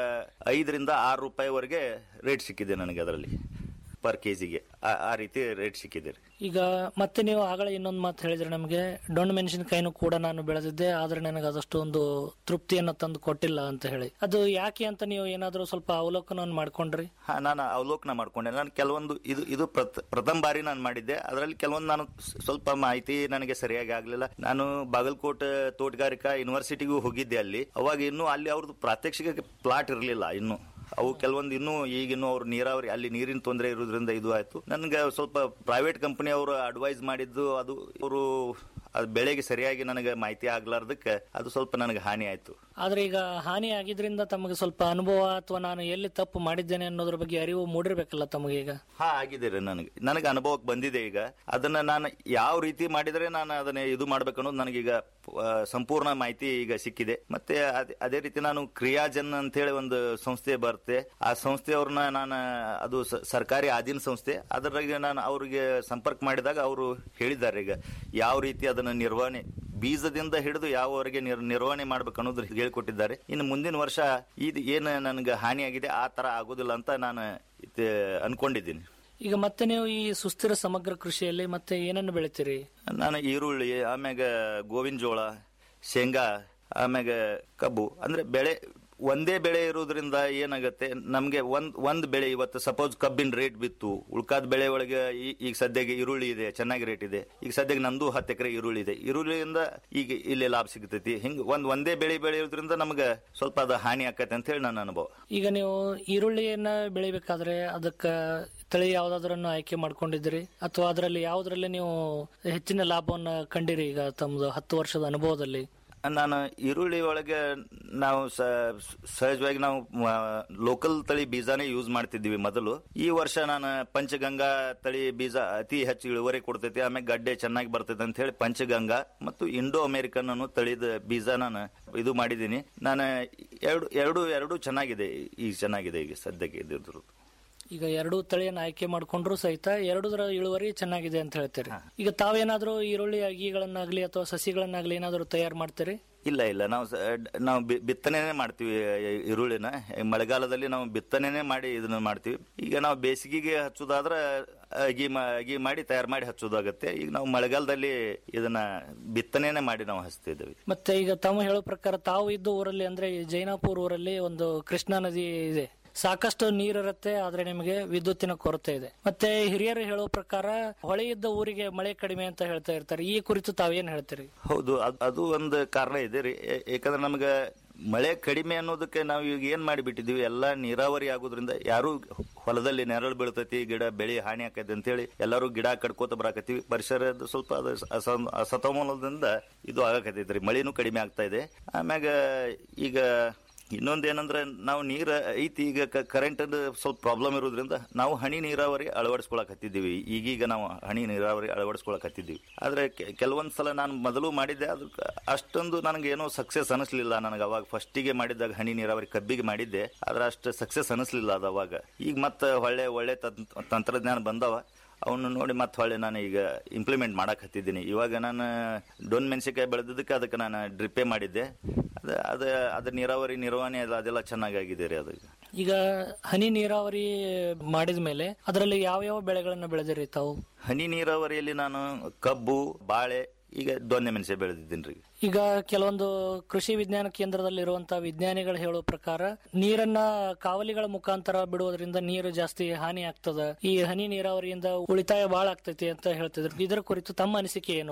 ಐದರಿಂದ ಆರು ರೂಪಾಯಿವರೆಗೆ ರೇಟ್ ಸಿಕ್ಕಿದೆ ನನಗೆ ಅದರಲ್ಲಿ ಪರ್ ಕೆಜಿಗೆ ಆ ರೀತಿ ರೇಟ್ ಸಿಕ್ಕಿದೆ ರೀ. ಈಗ ಮತ್ತೆ ನೀವು ಆಗಲೇ ಇನ್ನೊಂದು ಮಾತು ಹೇಳಿದ್ರೆ ನಮಗೆ ಡೊಣ್ಣು ಮೆಣಸಿನಕಾಯಿನೂ ಕೂಡ ನಾನು ಬೆಳೆದಿದ್ದೆ ಆದ್ರೆ ನನಗೆ ಅದಷ್ಟು ಒಂದು ತೃಪ್ತಿಯನ್ನು ತಂದು ಕೊಟ್ಟಿಲ್ಲ ಅಂತ ಹೇಳಿ ಅದು ಯಾಕೆ ಅಂತ ನೀವು ಏನಾದರೂ ಸ್ವಲ್ಪ ಅವಲೋಕನವನ್ನು ಮಾಡ್ಕೊಂಡ್ರಿ ಹಾ ನಾನು ಅವಲೋಕನ ಮಾಡ್ಕೊಂಡೆ ನಾನು ಕೆಲವೊಂದು ಇದು ಇದು ಪ್ರತ್- ಪ್ರಥಮ ಬಾರಿ ನಾನು ಮಾಡಿದ್ದೆ ಅದರಲ್ಲಿ ಕೆಲವೊಂದು ನಾನು ಸ್- ಸ್ವಲ್ಪ ಮಾಹಿತಿ ನನಗೆ ಸರಿಯಾಗಿ ಆಗ್ಲಿಲ್ಲ ನಾನು ಬಾಗಲಕೋಟೆ ತೋಟಗಾರಿಕಾ ಯೂನಿವರ್ಸಿಟಿಗೂ ಹೋಗಿದ್ದೆ ಅಲ್ಲಿ ಅವಾಗ ಇನ್ನೂ ಅಲ್ಲಿ ಅವ್ರದ್ದು ಪ್ರಾತ್ಯಕ್ಷಿಕ ಪ್ಲಾಟ್ ಇರಲಿಲ್ಲ ಇನ್ನು ಅವು ಕೆಲವೊಂದು ಇನ್ನೂ ಈಗಿನ್ನೂ ಅವ್ರು ನೀರಾವರಿ ಅಲ್ಲಿ ನೀರಿನ ತೊಂದರೆ ಇರೋದ್ರಿಂದ ಇದು ಆಯ್ತು ನನ್ಗೆ ಸ್ವಲ್ಪ ಪ್ರೈವೇಟ್ ಕಂಪನಿ ಅವರು ಅಡ್ವೈಸ್ ಮಾಡಿದ್ದು ಅದು ಅವರು ಅದು ಬೆಳೆಗೆ ಸರಿಯಾಗಿ ನನಗೆ ಮಾಹಿತಿ ಆಗ್ಲಾರ್ದಕ್ಕೆ ಅದು ಸ್ವಲ್ಪ ನನಗೆ ಹಾನಿ ಆಯ್ತು ಆದ್ರೆ ಈಗ ಹಾನಿ ಆಗಿದ್ರಿಂದ ತಮಗೆ ಸ್ವಲ್ಪ ಅನುಭವ ಅಥವಾ ನಾನು ಎಲ್ಲಿ ತಪ್ಪು ಮಾಡಿದ್ದೇನೆ ಅನ್ನೋದ್ರ ಬಗ್ಗೆ ಅರಿವು ಮೂಡಿರ್ಬೇಕಲ್ಲ ತಮಗೆ ಈಗ ಹಾ ಆಗಿದೆ ರೀ ನನಗೆ ನನಗೆ ಅನುಭವಕ್ಕೆ ಬಂದಿದೆ ಈಗ ಅದನ್ನ ನಾನು ಯಾವ ರೀತಿ ಮಾಡಿದ್ರೆ ನಾನು ಅದನ್ನ ಇದು ಮಾಡ್ಬೇಕು ಅನ್ನೋದು ನನಗೀಗ ಆ, ಸಂಪೂರ್ಣ ಮಾಹಿತಿ ಈಗ ಸಿಕ್ಕಿದೆ ಮತ್ತೆ ಅದೇ- ಅದೇ ರೀತಿ ನಾನು ಕ್ರಿಯಾಜನ್ ಅಂತ ಹೇಳಿ ಒಂದು ಸಂಸ್ಥೆ ಬರುತ್ತೆ ಆ ಸಂಸ್ಥೆಯವ್ರನ್ನ ನಾನು ಅದು ಸ- ಸರ್ಕಾರಿ ಅಧೀನ ಸಂಸ್ಥೆ ಅದರಾಗೆ ನಾನು ಅವ್ರಿಗೆ ಸಂಪರ್ಕ ಮಾಡಿದಾಗ ಅವರು ಹೇಳಿದ್ದಾರೆ ಈಗ ಯಾವ ರೀತಿ ಅದನ್ನ ನಿರ್ವಹಣೆ ಬೀಜದಿಂದ ಹಿಡಿದು ಯಾವವರೆಗೆ ನಿರ್ ನಿರ್ವಹಣೆ ಮಾಡ್ಬೇಕು ಅನ್ನೋದು ಹೇಳ್ಕೊಟ್ಟಿದ್ದಾರೆ ಇನ್ನು ಮುಂದಿನ ವರ್ಷ ಇದು ಏನು ನನಗೆ ಹಾನಿ ಆಗಿದೆ ಆ ತರ ಆಗೋದಿಲ್ಲ ಅಂತ ನಾನು ಇದ್- ಅನ್ಕೊಂಡಿದ್ದೀನಿ ಈಗ ಮತ್ತೆ ನೀವು ಈ ಸುಸ್ಥಿರ ಸಮಗ್ರ ಕೃಷಿಯಲ್ಲಿ ಮತ್ತೆ ಏನನ್ನು ಬೆಳಿತೀರಿ ನಾನು ಈರುಳ್ಳಿ ಆಮ್ಯಾಗ ಗೋವಿನ ಜೋಳ ಶೇಂಗಾ ಆಮ್ಯಾಗ ಕಬ್ಬು ಅಂದ್ರೆ ಬೆಳೆ ಒಂದೇ ಬೆಳೆ ಇರೋದ್ರಿಂದ ಏನಾಗತ್ತೆ ನಮ್ಗೆ ಒಂದ್ ಒಂದ್ ಬೆಳೆ ಇವತ್ತು ಸಪೋಸ್ ಕಬ್ಬಿನ ರೇಟ್ ಬಿತ್ತು ಉಳ್ಕಾದ ಬೆಳೆ ಒಳಗೆ ಈ- ಈಗ ಸದ್ಯಕ್ಕೆ ಈರುಳ್ಳಿ ಇದೆ ಚೆನ್ನಾಗಿ ರೇಟ್ ಇದೆ ಈಗ ಸದ್ಯಕ್ಕೆ ನಂದು ಹತ್ತು ಎಕರೆ ಈರುಳ್ಳಿ ಇದೆ ಈರುಳ್ಳಿಯಿಂದ ಈಗ ಇಲ್ಲಿ ಲಾಭ ಸಿಗ್ತೈತಿ ಹಿಂಗ್ ಒಂದ್ ಒಂದೇ ಬೆಳೆ ಬೆಳೆಯೋದ್ರಿಂದ ನಮ್ಗೆ ಸ್ವಲ್ಪ ಅದು ಹಾನಿ ಆಕತ್ತೆ ಅಂತ ಹೇಳಿ ನನ್ನ ಅನುಭವ ಈಗ ನೀವು ಈರುಳ್ಳಿಯನ್ನ ಬೆಳಿಬೇಕಾದ್ರೆ ಅದಕ್ಕ ತಳಿ ಯಾವ್ದಾದ್ರನ್ನು ಆಯ್ಕೆ ಮಾಡ್ಕೊಂಡಿದ್ದೀರಿ ಅಥವಾ ಅದರಲ್ಲಿ ಯಾವ್ದ್ರಲ್ಲಿ ನೀವು ಹೆಚ್ಚಿನ ಲಾಭವನ್ನ ಕಂಡಿರಿ ಈಗ ತಮ್ಮದು ಹತ್ತು ವರ್ಷದ ಅನುಭವದಲ್ಲಿ ನಾನು ಈರುಳ್ಳಿ ಒಳಗೆ ನಾವು ಸ- ಸಹಜವಾಗಿ ನಾವು ಲೋಕಲ್ ತಳಿ ಬೀಜಾನೇ ಯೂಸ್ ಮಾಡ್ತಿದ್ವಿ ಮೊದಲು ಈ ವರ್ಷ ನಾನು ಪಂಚಗಂಗಾ ತಳಿ ಬೀಜ ಅತಿ ಹೆಚ್ಚು ಇಳುವರಿ ಕೊಡ್ತೈತಿ ಆಮೇಲೆ ಗಡ್ಡೆ ಚೆನ್ನಾಗಿ ಬರ್ತೈತೆ ಅಂತ ಹೇಳಿ ಪಂಚಗಂಗಾ ಮತ್ತು ಇಂಡೋ ಅಮೆರಿಕನ್ ಅನ್ನೋ ತಳಿದ ಬೀಜ ನಾನು ಇದು ಮಾಡಿದ್ದೀನಿ ನಾನು ಎರಡು ಎರಡು ಎರಡು ಚೆನ್ನಾಗಿದೆ ಈಗ ಚೆನ್ನಾಗಿದೆ ಈಗ ಸದ್ಯಕ್ಕೆ ಇದ್ದಿದ್ರು ಈಗ ಎರಡೂ ತಳಿಯನ್ನು ಆಯ್ಕೆ ಮಾಡ್ಕೊಂಡ್ರು ಸಹಿತ ಎರಡೂದರ ಇಳುವರಿ ಚೆನ್ನಾಗಿದೆ ಅಂತ ಹೇಳ್ತೀರಿ ಈಗ ತಾವೇನಾದ್ರೂ ಈರುಳ್ಳಿ ಅಗಿಗಳನ್ನಾಗ್ಲಿ ಅಥವಾ ಸಸಿಗಳನ್ನಾಗ್ಲಿ ಏನಾದ್ರೂ ತಯಾರು ಮಾಡ್ತೀರಿ ಇಲ್ಲ ಇಲ್ಲ ನಾವು ಸ- ನಾವು ಬಿ- ಬಿತ್ತನೆನೇ ಮಾಡ್ತೀವಿ ಈರುಳ್ಳಿನ ಮಳೆಗಾಲದಲ್ಲಿ ನಾವು ಬಿತ್ತನೆನೇ ಮಾಡಿ ಇದನ್ನ ಮಾಡ್ತೀವಿ ಈಗ ನಾವು ಬೇಸಿಗೆಗೆ ಹಚ್ಚೋದಾದ್ರೆ ಅಗಿ ಮಾ- ಅಗಿ ಮಾಡಿ ತಯಾರು ಮಾಡಿ ಹಚ್ಚೋದಾಗತ್ತೆ ಈಗ ನಾವು ಮಳೆಗಾಲದಲ್ಲಿ ಇದನ್ನ ಬಿತ್ತನೆನೇ ಮಾಡಿ ನಾವು ಹಚ್ತಿದ್ದೇವೆ ಮತ್ತೆ ಈಗ ತಾವು ಹೇಳೋ ಪ್ರಕಾರ ತಾವು ಇದ್ದ ಊರಲ್ಲಿ ಅಂದ್ರೆ ಈ ಜೈನಾಪುರ ಊರಲ್ಲಿ ಒಂದು ಕೃಷ್ಣಾ ನದಿ ಇದೆ ಸಾಕಷ್ಟು ನೀರಿರುತ್ತೆ ಆದ್ರೆ ನಿಮಗೆ ವಿದ್ಯುತ್ತಿನ ಕೊರತೆ ಇದೆ ಮತ್ತೆ ಹಿರಿಯರು ಹೇಳೋ ಪ್ರಕಾರ ಹೊಳೆ ಇದ್ದ ಊರಿಗೆ ಮಳೆ ಕಡಿಮೆ ಅಂತ ಹೇಳ್ತಾ ಇರ್ತಾರೆ ಈ ಕುರಿತು ತಾವೇನ್ ಹೇಳ್ತೀರಿ ಹೌದು ಅದ್- ಅದು ಒಂದು ಕಾರಣ ಇದೆ ರೀ ಏ- ಯಾಕಂದ್ರೆ ನಮ್ಗೆ ಮಳೆ ಕಡಿಮೆ ಅನ್ನೋದಕ್ಕೆ ನಾವು ಈಗ ಏನ್ ಮಾಡಿಬಿಟ್ಟಿದೀವಿ ಎಲ್ಲಾ ನೀರಾವರಿ ಆಗೋದ್ರಿಂದ ಯಾರು ಹೊಲದಲ್ಲಿ ನೆರಳು ಬೀಳ್ತೈತಿ ಗಿಡ ಬೆಳೆ ಹಾನಿ ಆಕೈತಿ ಅಂತೇಳಿ ಎಲ್ಲರೂ ಗಿಡ ಕಡ್ಕೋತ ಬರಾಕತ್ತೀವಿ ಪರಿಸರದ ಸ್ವಲ್ಪ ಅದು ಅಸ- ಅಸಮತೋಲನದಿಂದ ಇದು ಆಗಕತ್ತೈತ್ರಿ ಮಳೆನೂ ಕಡಿಮೆ ಆಗ್ತಾ ಇದೆ ಆಮ್ಯಾಗ ಈಗ ಇನ್ನೊಂದೇನಂದ್ರೆ ನಾವು ನೀರ ಐತಿ ಈಗ ಕರೆಂಟ್ ಸ್ವಲ್ಪ ಪ್ರಾಬ್ಲಮ್ ಇರೋದ್ರಿಂದ ನಾವು ಹನಿ ನೀರಾವರಿ ಅಳವಡಿಸ್ಕೊಳಕ್ ಹತ್ತಿದ್ದೀವಿ ಈಗೀಗ ನಾವು ಹನಿ ನೀರಾವರಿ ಅಳವಡಿಸ್ಕೊಳಕ್ ಹತ್ತಿದ್ದೀವಿ ಆದ್ರೆ ಕೆ- ಕೆಲವೊಂದ್ ಸಲ ನಾನು ಮೊದಲು ಮಾಡಿದ್ದೆ ಅದು ಅಷ್ಟೊಂದು ನನಗೆ ಏನೋ ಸಕ್ಸಸ್ ಅನಿಸ್ಲಿಲ್ಲ ನನಗೆ ಅವಾಗ ಫಸ್ಟಿಗೆ ಮಾಡಿದಾಗ ಹನಿ ನೀರಾವರಿ ಕಬ್ಬಿಗೆ ಮಾಡಿದ್ದೆ ಆದ್ರೆ ಅಷ್ಟು ಸಕ್ಸಸ್ ಅನಿಸ್ಲಿಲ್ಲ ಅದು ಅವಾಗ ಈಗ ಮತ್ತೆ ಒಳ್ಳೆ ಒಳ್ಳೆ ತಂತ್- ತಂತ್ರಜ್ಞಾನ ಬಂದವ ಅವನು ನೋಡಿ ಮತ್ತೆ ಹೊಳ್ಳಿ ನಾನು ಈಗ ಇಂಪ್ಲಿಮೆಂಟ್ ಮಾಡಕ್ ಹತ್ತಿದ್ದೀನಿ ಇವಾಗ ನಾನು ಡೊನ್ ಮೆಣಸಿನಕಾಯಿ ಬೆಳೆದಿದ್ದಕ್ಕೆ ಅದಕ್ಕೆ ನಾನು ಡ್ರಿಪ್ಪೇ ಮಾಡಿದ್ದೆ ಅದ ಅದ ಅದ್ರ ನೀರಾವರಿ ನಿರ್ವಹಣೆ ಎಲ್ಲ ಅದೆಲ್ಲ ಚೆನ್ನಾಗಾಗಿದೆ ರೀ ಅದು ಈಗ ಹನಿ ನೀರಾವರಿ ಮಾಡಿದ ಮೇಲೆ ಅದರಲ್ಲಿ ಯಾವ ಯಾವ ಬೆಳೆಗಳನ್ನ ಬೆಳೆದಿರಿ ತಾವು ಹನಿ ನೀರಾವರಿಯಲ್ಲಿ ನಾನು ಕಬ್ಬು ಬಾಳೆ ಈಗ ದೊನ್ನೆ ಮೆಣಸೆ ಬೆಳೆದಿದ್ದೀನಿ ರೀ ಈಗ ಕೆಲವೊಂದು ಕೃಷಿ ವಿಜ್ಞಾನ ಕೇಂದ್ರದಲ್ಲಿ ಇರುವಂತಹ ವಿಜ್ಞಾನಿಗಳು ಹೇಳೋ ಪ್ರಕಾರ ನೀರನ್ನ ಕಾವಲಿಗಳ ಮುಖಾಂತರ ಬಿಡುವುದರಿಂದ ನೀರು ಜಾಸ್ತಿ ಹಾನಿ ಆಗ್ತದ ಈ ಹನಿ ನೀರಾವರಿಯಿಂದ ಉಳಿತಾಯ ಬಹಳ ಆಗ್ತೈತಿ ಅಂತ ಹೇಳ್ತಿದ್ರು ಇದರ ಕುರಿತು ತಮ್ಮ ಅನಿಸಿಕೆ ಏನು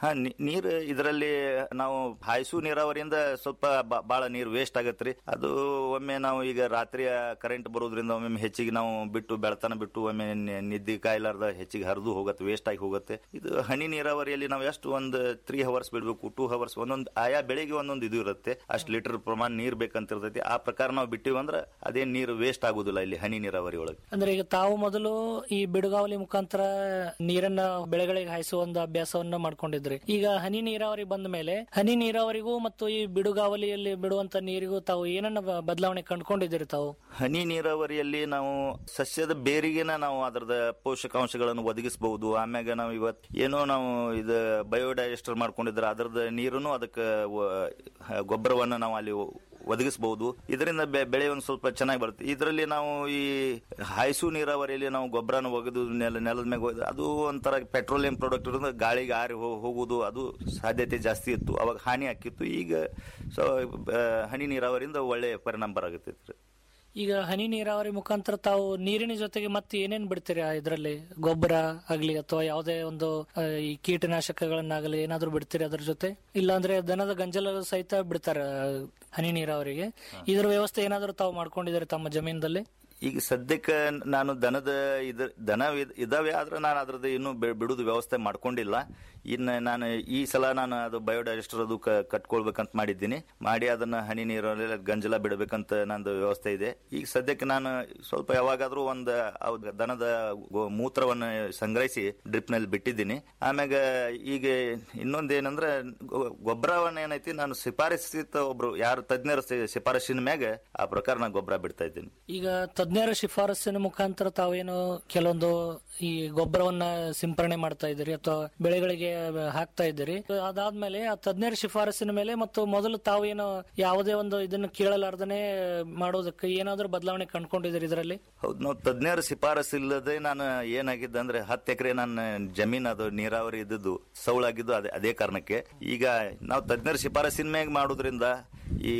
ಹಾ ನೀ- ನೀರ್ ಇದರಲ್ಲಿ ನಾವು ಹಾಯಿಸು ನೀರಾವರಿಯಿಂದ ಸ್ವಲ್ಪ ಬ- ಬಾಳ ನೀರ್ ವೇಸ್ಟ್ ಆಗತ್ರಿ ಅದು ಒಮ್ಮೆ ನಾವು ಈಗ ರಾತ್ರಿ ಕರೆಂಟ್ ಬರೋದ್ರಿಂದ ಒಮ್ಮೆ ಹೆಚ್ಚಿಗೆ ನಾವು ಬಿಟ್ಟು ಬೆಳತನ ಬಿಟ್ಟು ಒಮ್ಮೆ ನಿ- ನಿದ್ದೆ ಕಾಯ್ಲಾರ್ದ ಹೆಚ್ಚಿಗೆ ಹರಿದು ಹೋಗುತ್ತೆ ವೇಸ್ಟ್ ಆಗಿ ಹೋಗುತ್ತೆ ಇದು ಹನಿ ನೀರಾವರಿಯಲ್ಲಿ ನಾವು ಎಷ್ಟು ಒಂದು ತ್ರೀ ಅವರ್ಸ್ ಬಿಡ್ಬೇಕು ಟೂ ಅವರ್ಸ್ ಒಂದೊಂದು ಆಯಾ ಬೆಳೆಗೆ ಒಂದೊಂದು ಇದು ಇರುತ್ತೆ ಅಷ್ಟು ಲೀಟರ್ ಪ್ರಮಾಣ ನೀರ್ ಬೇಕಂತ ಇರ್ತೈತಿ ಆ ಪ್ರಕಾರ ನಾವು ಬಿಟ್ಟಿವಿ ಅಂದ್ರೆ ಅದೇನ್ ನೀರು ವೇಸ್ಟ್ ಆಗುದಿಲ್ಲ ಇಲ್ಲಿ ಹನಿ ನೀರಾವರಿ ಒಳಗೆ ಅಂದ್ರೆ ಈಗ ತಾವು ಮೊದಲು ಈ ಬಿಡುಗಾವಲಿ ಮುಖಾಂತರ ನೀರನ್ನ ಬೆಳೆಗಳಿಗೆ ಹಾಯಿಸುವ ಒಂದು ಅಭ್ಯಾಸವನ್ನ ಮಾಡ್ಕೊಂಡಿದ್ರಿ ಈಗ ಹನಿ ನೀರಾವರಿ ಬಂದ ಮೇಲೆ ಹನಿ ನೀರಾವರಿಗೂ ಮತ್ತು ಈ ಬಿಡುಗಾವಲಿಯಲ್ಲಿ ಬಿಡುವಂತ ನೀರಿಗೂ ತಾವು ಏನನ್ನ ಬ- ಬದಲಾವಣೆ ಕಂಡುಕೊಂಡಿದ್ದೀರಿ ತಾವು ಹನಿ ನೀರಾವರಿಯಲ್ಲಿ ನಾವು ಸಸ್ಯದ ಬೇರಿಗೆನ ನಾವು ಅದರದ ಪೋಷಕಾಂಶಗಳನ್ನು ಒದಗಿಸಬಹುದು ಆಮ್ಯಾಗ ನಾವು ಇವತ್ ಏನೋ ನಾವು ಇದು ಬಯೋಡೈಜೆಸ್ಟರ್ ಮಾಡ್ಕೊಂಡಿದ್ರೆ ಅದರದ ನೀರನ್ನು ಅದಕ್ಕೆ ಗೊಬ್ಬರವನ್ನ ನಾವು ಅಲ್ಲಿ ಒದಗಿಸಬಹುದು ಇದರಿಂದ ಬೆ- ಬೆಳೆ ಒಂದು ಸ್ವಲ್ಪ ಚೆನ್ನಾಗಿ ಬರುತ್ತೆ ಇದರಲ್ಲಿ ನಾವು ಈ ಹಾಯಿಸು ನೀರಾವರಿಯಲ್ಲಿ ನಾವು ಗೊಬ್ಬರನ ಒಗೆದು ನೆಲ ನೆಲದ ಮೇಲೆ ಒಗೆದು ಅದು ಒಂಥರ ಪೆಟ್ರೋಲಿಯಂ ಪ್ರಾಡಕ್ಟ್ ಇರೋದ್ರಿಂದ ಗಾಳಿಗೆ ಆರಿ ಹೋ- ಹೋಗುವುದು ಅದು ಸಾಧ್ಯತೆ ಜಾಸ್ತಿ ಇತ್ತು ಅವಾಗ ಹಾನಿ ಆಕಿತ್ತು ಈಗ ಸೊ ಹನಿ ನೀರಾವರಿಯಿಂದ ಒಳ್ಳೆ ಪರಿಣಾಮ ಬರಾಗತ್ತೈತ್ರಿ ಈಗ ಹನಿ ನೀರಾವರಿ ಮುಖಾಂತರ ತಾವು ನೀರಿನ ಜೊತೆಗೆ ಮತ್ತೆ ಏನೇನ್ ಬಿಡ್ತೀರಿ ಇದರಲ್ಲಿ ಗೊಬ್ಬರ ಆಗ್ಲಿ ಅಥವಾ ಯಾವುದೇ ಒಂದು ಆ, ಈ ಕೀಟನಾಶಕಗಳನ್ನಾಗಲಿ ಏನಾದ್ರೂ ಬಿಡ್ತೀರಿ ಅದ್ರ ಜೊತೆ ಇಲ್ಲಾಂದ್ರೆ ದನದ ಗಂಜಲ ಸಹಿತ ಬಿಡ್ತಾರೆ ಆ, ಹನಿ ನೀರಾವರಿಗೆ ಇದ್ರ ವ್ಯವಸ್ಥೆ ಏನಾದ್ರೂ ತಾವು ಮಾಡ್ಕೊಂಡಿದ್ದೀರಿ ತಮ್ಮ ಜಮೀನದಲ್ಲಿ ಈಗ ಸದ್ಯಕ್ಕೆ ನಾನು ದನದ ಇದ ದನ ಇದ್- ಇದಾವೆ ಆದ್ರೆ ನಾನು ಅದ್ರದ್ದು ಇನ್ನೂ ಬಿ- ಬಿಡುದು ವ್ಯವಸ್ಥೆ ಮಾಡ್ಕೊಂಡಿಲ್ಲ ಇನ್ನು ನಾನು ಈ ಸಲ ನಾನು ಅದು ಬಯೋಡೈಜೆಸ್ಟರ್ ಅದು ಕ- ಕಟ್ಕೊಳ್ಬೇಕಂತ ಮಾಡಿದ್ದೀನಿ ಮಾಡಿ ಅದನ್ನ ಹನಿ ನೀರಲ್ಲಿ ಗಂಜಲ ಬಿಡಬೇಕಂತ ನಂದು ವ್ಯವಸ್ಥೆ ಇದೆ ಈಗ ಸದ್ಯಕ್ಕೆ ನಾನು ಸ್ವಲ್ಪ ಯಾವಾಗಾದ್ರೂ ಒಂದು ಅವ್ ದನದ ಗೋ- ಮೂತ್ರವನ್ನು ಸಂಗ್ರಹಿಸಿ ಡ್ರಿಪ್ ನಲ್ಲಿ ಬಿಟ್ಟಿದ್ದೀನಿ ಆಮ್ಯಾಗ ಈಗ ಇನ್ನೊಂದೇನಂದ್ರೆ ಗೊ- ಗೊಬ್ಬರವನ್ನ ಏನೈತಿ ನಾನು ಶಿಫಾರಸಿತ ಒಬ್ರು ಯಾರು ತಜ್ಞರ ಶಿ- ಶಿಫಾರಸಿನ ಮ್ಯಾಗ ಆ ಪ್ರಕಾರ ನಾನು ಗೊಬ್ಬರ ಬಿಡ್ತಾ ಇದ್ದೀನಿ ಈಗ ತಜ್ಞರ ಶಿಫಾರಸ್ಸಿನ ಮುಖಾಂತರ ತಾವೇನು ಕೆಲವೊಂದು ಈ ಗೊಬ್ಬರವನ್ನ ಸಿಂಪರಣೆ ಮಾಡ್ತಾ ಇದ್ದೀರಿ ಅಥವಾ ಬೆಳೆಗಳಿಗೆ ಹಾಕ್ತಾ ಇದ್ದೀರಿ ಅದಾದ್ಮೇಲೆ ಆ ತಜ್ಞರ ಶಿಫಾರಸ್ಸಿನ ಮೇಲೆ ಮತ್ತು ಮೊದಲು ತಾವೇನು ಯಾವುದೇ ಒಂದು ಇದನ್ನು ಕೇಳಲಾರ್ದನೆ ಮಾಡೋದಕ್ಕೆ ಏನಾದ್ರೂ ಬದಲಾವಣೆ ಕಂಡ್ಕೊಂಡಿದ್ದೀರಿ ಇದರಲ್ಲಿ ಹೌದು ನಾವು ತಜ್ಞರ ಶಿಫಾರಸ್ ಇಲ್ಲದೆ ನಾನು ಏನಾಗಿದ್ದೆ ಅಂದ್ರೆ ಹತ್ತು ಎಕರೆ ನನ್ನ ಜಮೀನ್ ಅದು ನೀರಾವರಿ ಇದ್ದದ್ದು ಸೌಳಾಗಿದ್ದು ಅದೇ ಅದೇ ಕಾರಣಕ್ಕೆ ಈಗ ನಾವು ತಜ್ಞರ ಶಿಫಾರಸಿನ ಮ್ಯಾಗ ಮಾಡೋದ್ರಿಂದ ಈ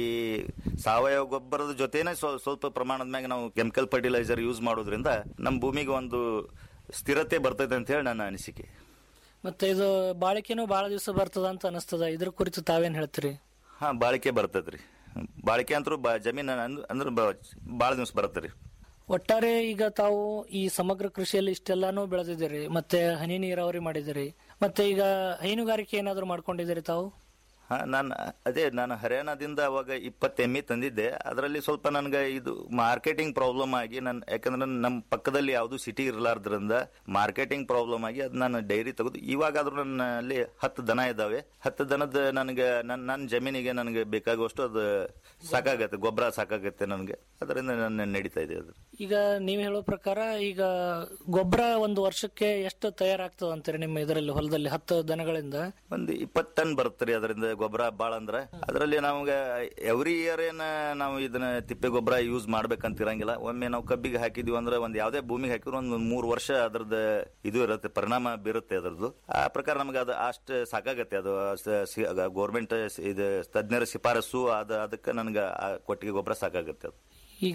ಸಾವಯವ ಗೊಬ್ಬರದ ಜೊತೆನೆ ಸ್ವ- ಸ್ವಲ್ಪ ಪ್ರಮಾಣದ ಮ್ಯಾಗ ನಾವು ಕೆಮಿಕಲ್ ಫರ್ಟಿಲೈಸರ್ ಯೂಸ್ ಮಾಡೋದ್ರಿಂದ ನಮ್ಮ ಭೂಮಿಗೆ ಒಂದು ಸ್ಥಿರತೆ ಬರ್ತೈತೆ ಅಂತ ಹೇಳಿ ನನ್ನ ಅನಿಸಿಕೆ ಮತ್ತೆ ಇದು ಬಾಳಿಕೆನೂ ಬಹಳ ದಿವಸ ಬರ್ತದ ಅಂತ ಅನಿಸ್ತದ ಇದ್ರ ಕುರಿತು ತಾವೇನ್ ಹೇಳ್ತೀರಿ ಹಾ ಬಾಳಿಕೆ ಬರ್ತೈತ್ರಿ ಬಾಳಿಕೆ ಅಂತರೂ ಬಾ ಜಮೀನು ಅಂದ್- ಅಂದ್ರೆ ಭಾಳ ದಿವಸ ಬರುತ್ತೆ ಒಟ್ಟಾರೆ ಈಗ ತಾವು ಈ ಸಮಗ್ರ ಕೃಷಿಯಲ್ಲಿ ಇಷ್ಟೆಲ್ಲಾನು ಬೆಳೆದಿದ್ದೀರಿ ಮತ್ತೆ ಹನಿ ನೀರಾವರಿ ಮಾಡಿದಿರಿ ಮತ್ತೆ ಈಗ ಹೈನುಗಾರಿಕೆ ಏನಾದ್ರು ಮಾಡ್ಕೊಂಡಿದ್ದೀರಿ ತಾವು ಹಾ ನಾನು ಅದೇ ನಾನು ಹರಿಯಾಣದಿಂದ ಅವಾಗ ಇಪ್ಪತ್ತು ಎಮ್ಮಿ ತಂದಿದ್ದೆ ಅದರಲ್ಲಿ ಸ್ವಲ್ಪ ನನಗೆ ಇದು ಮಾರ್ಕೆಟಿಂಗ್ ಪ್ರಾಬ್ಲಮ್ ಆಗಿ ನಾನು ಯಾಕಂದ್ರೆ ನಮ್ಮ ಪಕ್ಕದಲ್ಲಿ ಯಾವುದು ಸಿಟಿ ಇರಲಾರ್ದ್ರಿಂದ ಮಾರ್ಕೆಟಿಂಗ್ ಪ್ರಾಬ್ಲಮ್ ಆಗಿ ಅದು ನಾನು ಡೈರಿ ತೆಗೆದು ಇವಾಗಾದ್ರೂ ನನ್ನಲ್ಲಿ ಹತ್ತು ದನ ಇದ್ದಾವೆ ಹತ್ತು ದನದ ನನಗೆ ನನ್ನ ನನ್ನ ಜಮೀನಿಗೆ ನನಗೆ ಬೇಕಾಗುವಷ್ಟು ಅದು ಸಾಕಾಗತ್ತೆ ಗೊಬ್ಬರ ಸಾಕಾಗತ್ತೆ ನನಗೆ ಅದರಿಂದ ನಾನು ನಡೀತಾ ಇದೆ ಅದು ಈಗ ನೀವು ಹೇಳೋ ಪ್ರಕಾರ ಈಗ ಗೊಬ್ಬರ ಒಂದು ವರ್ಷಕ್ಕೆ ಎಷ್ಟು ತಯಾರಾಗ್ತದ ಅಂತೀರಿ ನಿಮ್ಮ ಇದರಲ್ಲಿ ಹೊಲದಲ್ಲಿ ಹತ್ತು ದನಗಳಿಂದ ಒಂದು ಇಪ್ಪತ್ತು ಟನ್ ಬರುತ್ತೆ ರೀ ಅದರಿಂದ ಗೊಬ್ಬರ ಭಾಳ ಅಂದ್ರೆ ಅದರಲ್ಲಿ ನಮ್ಗೆ ಎವ್ರಿ ಇಯರ್ ಏನ ನಾವು ಇದನ್ನ ತಿಪ್ಪೆ ಗೊಬ್ಬರ ಯೂಸ್ ಮಾಡ್ಬೇಕಂತ ಇರಂಗಿಲ್ಲ ಒಮ್ಮೆ ನಾವು ಕಬ್ಬಿಗೆ ಹಾಕಿದ್ವಿ ಅಂದ್ರೆ ಒಂದ್ ಯಾವ್ದೇ ಭೂಮಿಗೆ ಹಾಕಿದ್ರು ಒಂದು ಮೂರು ವರ್ಷ ಅದ್ರದ್ದು ಇದು ಇರುತ್ತೆ ಪರಿಣಾಮ ಬೀರುತ್ತೆ ಅದ್ರದ್ದು ಆ ಪ್ರಕಾರ ನಮ್ಗೆ ಅದು ಅಷ್ಟು ಸಾಕಾಗತ್ತೆ ಅದು ಗೌರ್ಮೆಂಟ್ ಇದು ತಜ್ಞರ ಶಿಫಾರಸು ಅದ ಅದಕ್ಕೆ ನನ್ಗೆ ಆ ಕೊಟ್ಟಿಗೆ ಗೊಬ್ಬರ ಸಾಕಾಗತ್ತೆ ಅದು ಈಗ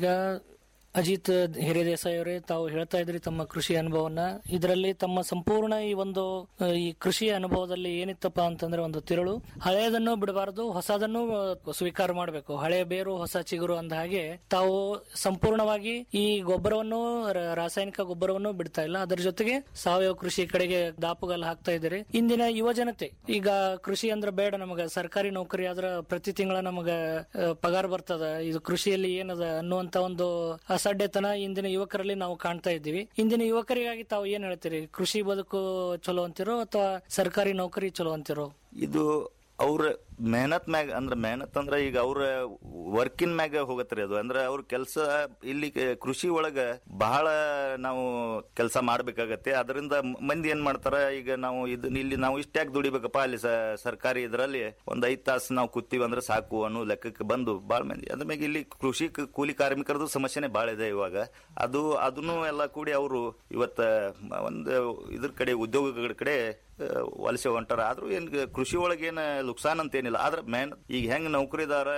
ಅಜಿತ್ ಹಿರೇದೇಸಾಯಿ ಅವರೇ ತಾವು ಹೇಳ್ತಾ ಇದ್ರಿ ತಮ್ಮ ಕೃಷಿ ಅನುಭವನ ಇದರಲ್ಲಿ ತಮ್ಮ ಸಂಪೂರ್ಣ ಈ ಒಂದು ಆ, ಈ ಕೃಷಿ ಅನುಭವದಲ್ಲಿ ಏನಿತ್ತಪ್ಪ ಅಂತಂದ್ರೆ ಒಂದು ತಿರುಳು ಹಳೆಯದನ್ನು ಬಿಡಬಾರದು ಹೊಸದನ್ನು ಆ, ಸ್ವೀಕಾರ ಮಾಡಬೇಕು ಹಳೆಯ ಬೇರು ಹೊಸ ಚಿಗುರು ಅಂದ ಹಾಗೆ ತಾವು ಸಂಪೂರ್ಣವಾಗಿ ಈ ಗೊಬ್ಬರವನ್ನು ರ- ರಾಸಾಯನಿಕ ಗೊಬ್ಬರವನ್ನು ಬಿಡ್ತಾ ಇಲ್ಲ ಅದರ ಜೊತೆಗೆ ಸಾವಯವ ಕೃಷಿ ಕಡೆಗೆ ದಾಪುಗಾಲು ಹಾಕ್ತಾ ಇದ್ದೀರಿ ಇಂದಿನ ಯುವ ಜನತೆ ಈಗ ಕೃಷಿ ಅಂದ್ರೆ ಬೇಡ ನಮಗ ಸರ್ಕಾರಿ ನೌಕರಿ ಆದ್ರ ಪ್ರತಿ ತಿಂಗಳ ನಮಗ ಆ, ಪಗಾರ ಬರ್ತದ ಇದು ಕೃಷಿಯಲ್ಲಿ ಏನದ ಅನ್ನುವಂತ ಒಂದು ಅಸಡ್ಡೆತನ ಇಂದಿನ ಯುವಕರಲ್ಲಿ ನಾವು ಕಾಣ್ತಾ ಇದ್ದೀವಿ ಇಂದಿನ ಯುವಕರಿಗಾಗಿ ತಾವು ಏನ್ ಹೇಳ್ತೀರಿ ಕೃಷಿ ಬದುಕು ಚಲೋ ಅಂತಿರೋ ಅಥವಾ ಸರ್ಕಾರಿ ನೌಕರಿ ಚಲೋ ಅಂತಿರೋ ಇದು ಅವ್ರ ಮೆಹನತ್ ಮ್ಯಾಗ ಅಂದ್ರೆ ಮೆಹನತ್ ಅಂದ್ರೆ ಈಗ ಅವ್ರ ವರ್ಕಿನ್ ಮ್ಯಾಗ ಹೋಗತ್ರಿ ಅದು ಅಂದ್ರೆ ಅವ್ರ ಕೆಲಸ ಇಲ್ಲಿ ಕ- ಕೃಷಿ ಒಳಗ ಬಹಳ ನಾವು ಕೆಲಸ ಮಾಡ್ಬೇಕಾಗತ್ತೆ ಅದರಿಂದ ಮ- ಮಂದಿ ಏನ್ ಮಾಡ್ತಾರ ಈಗ ನಾವು ಇದು ಇಲ್ಲಿ ನಾವು ಇಷ್ಟ್ಯಾಕ್ ದುಡಿಬೇಕಪ್ಪ ಅಲ್ಲಿ ಸ- ಸರ್ಕಾರಿ ಇದರಲ್ಲಿ ಒಂದ್ ಐದ್ ತಾಸು ನಾವು ಕೂತೀವಿ ಅಂದ್ರೆ ಸಾಕು ಅನ್ನೋ ಲೆಕ್ಕಕ್ಕೆ ಬಂದು ಬಾಳ ಮಂದಿ ಅದ್ರ ಮ್ಯಾಗ ಇಲ್ಲಿ ಕೃಷಿ ಕ- ಕೂಲಿ ಕಾರ್ಮಿಕರದು ಸಮಸ್ಯೆನೆ ಬಾಳ ಇದೆ ಇವಾಗ ಅದು ಅದನ್ನು ಎಲ್ಲ ಕೂಡಿ ಅವರು ಇವತ್ತ ಮ- ಒಂದು ಇದ್ರ ಕಡೆ ಉದ್ಯೋಗಗಳ ಕಡೆ ಆ, ವಲಸೆ ಹೊಂಟಾರ ಆದ್ರೂ ಏನ್ ಕೃಷಿ ಒಳಗೆ ಏನ್ ಲುಕ್ಸಾನ್ ಅಂತ ಏನಿಲ್ಲ ಆದ್ರೆ ಮೇನ್ ಈಗ ಹೆಂಗ್ ನೌಕರಿದಾರ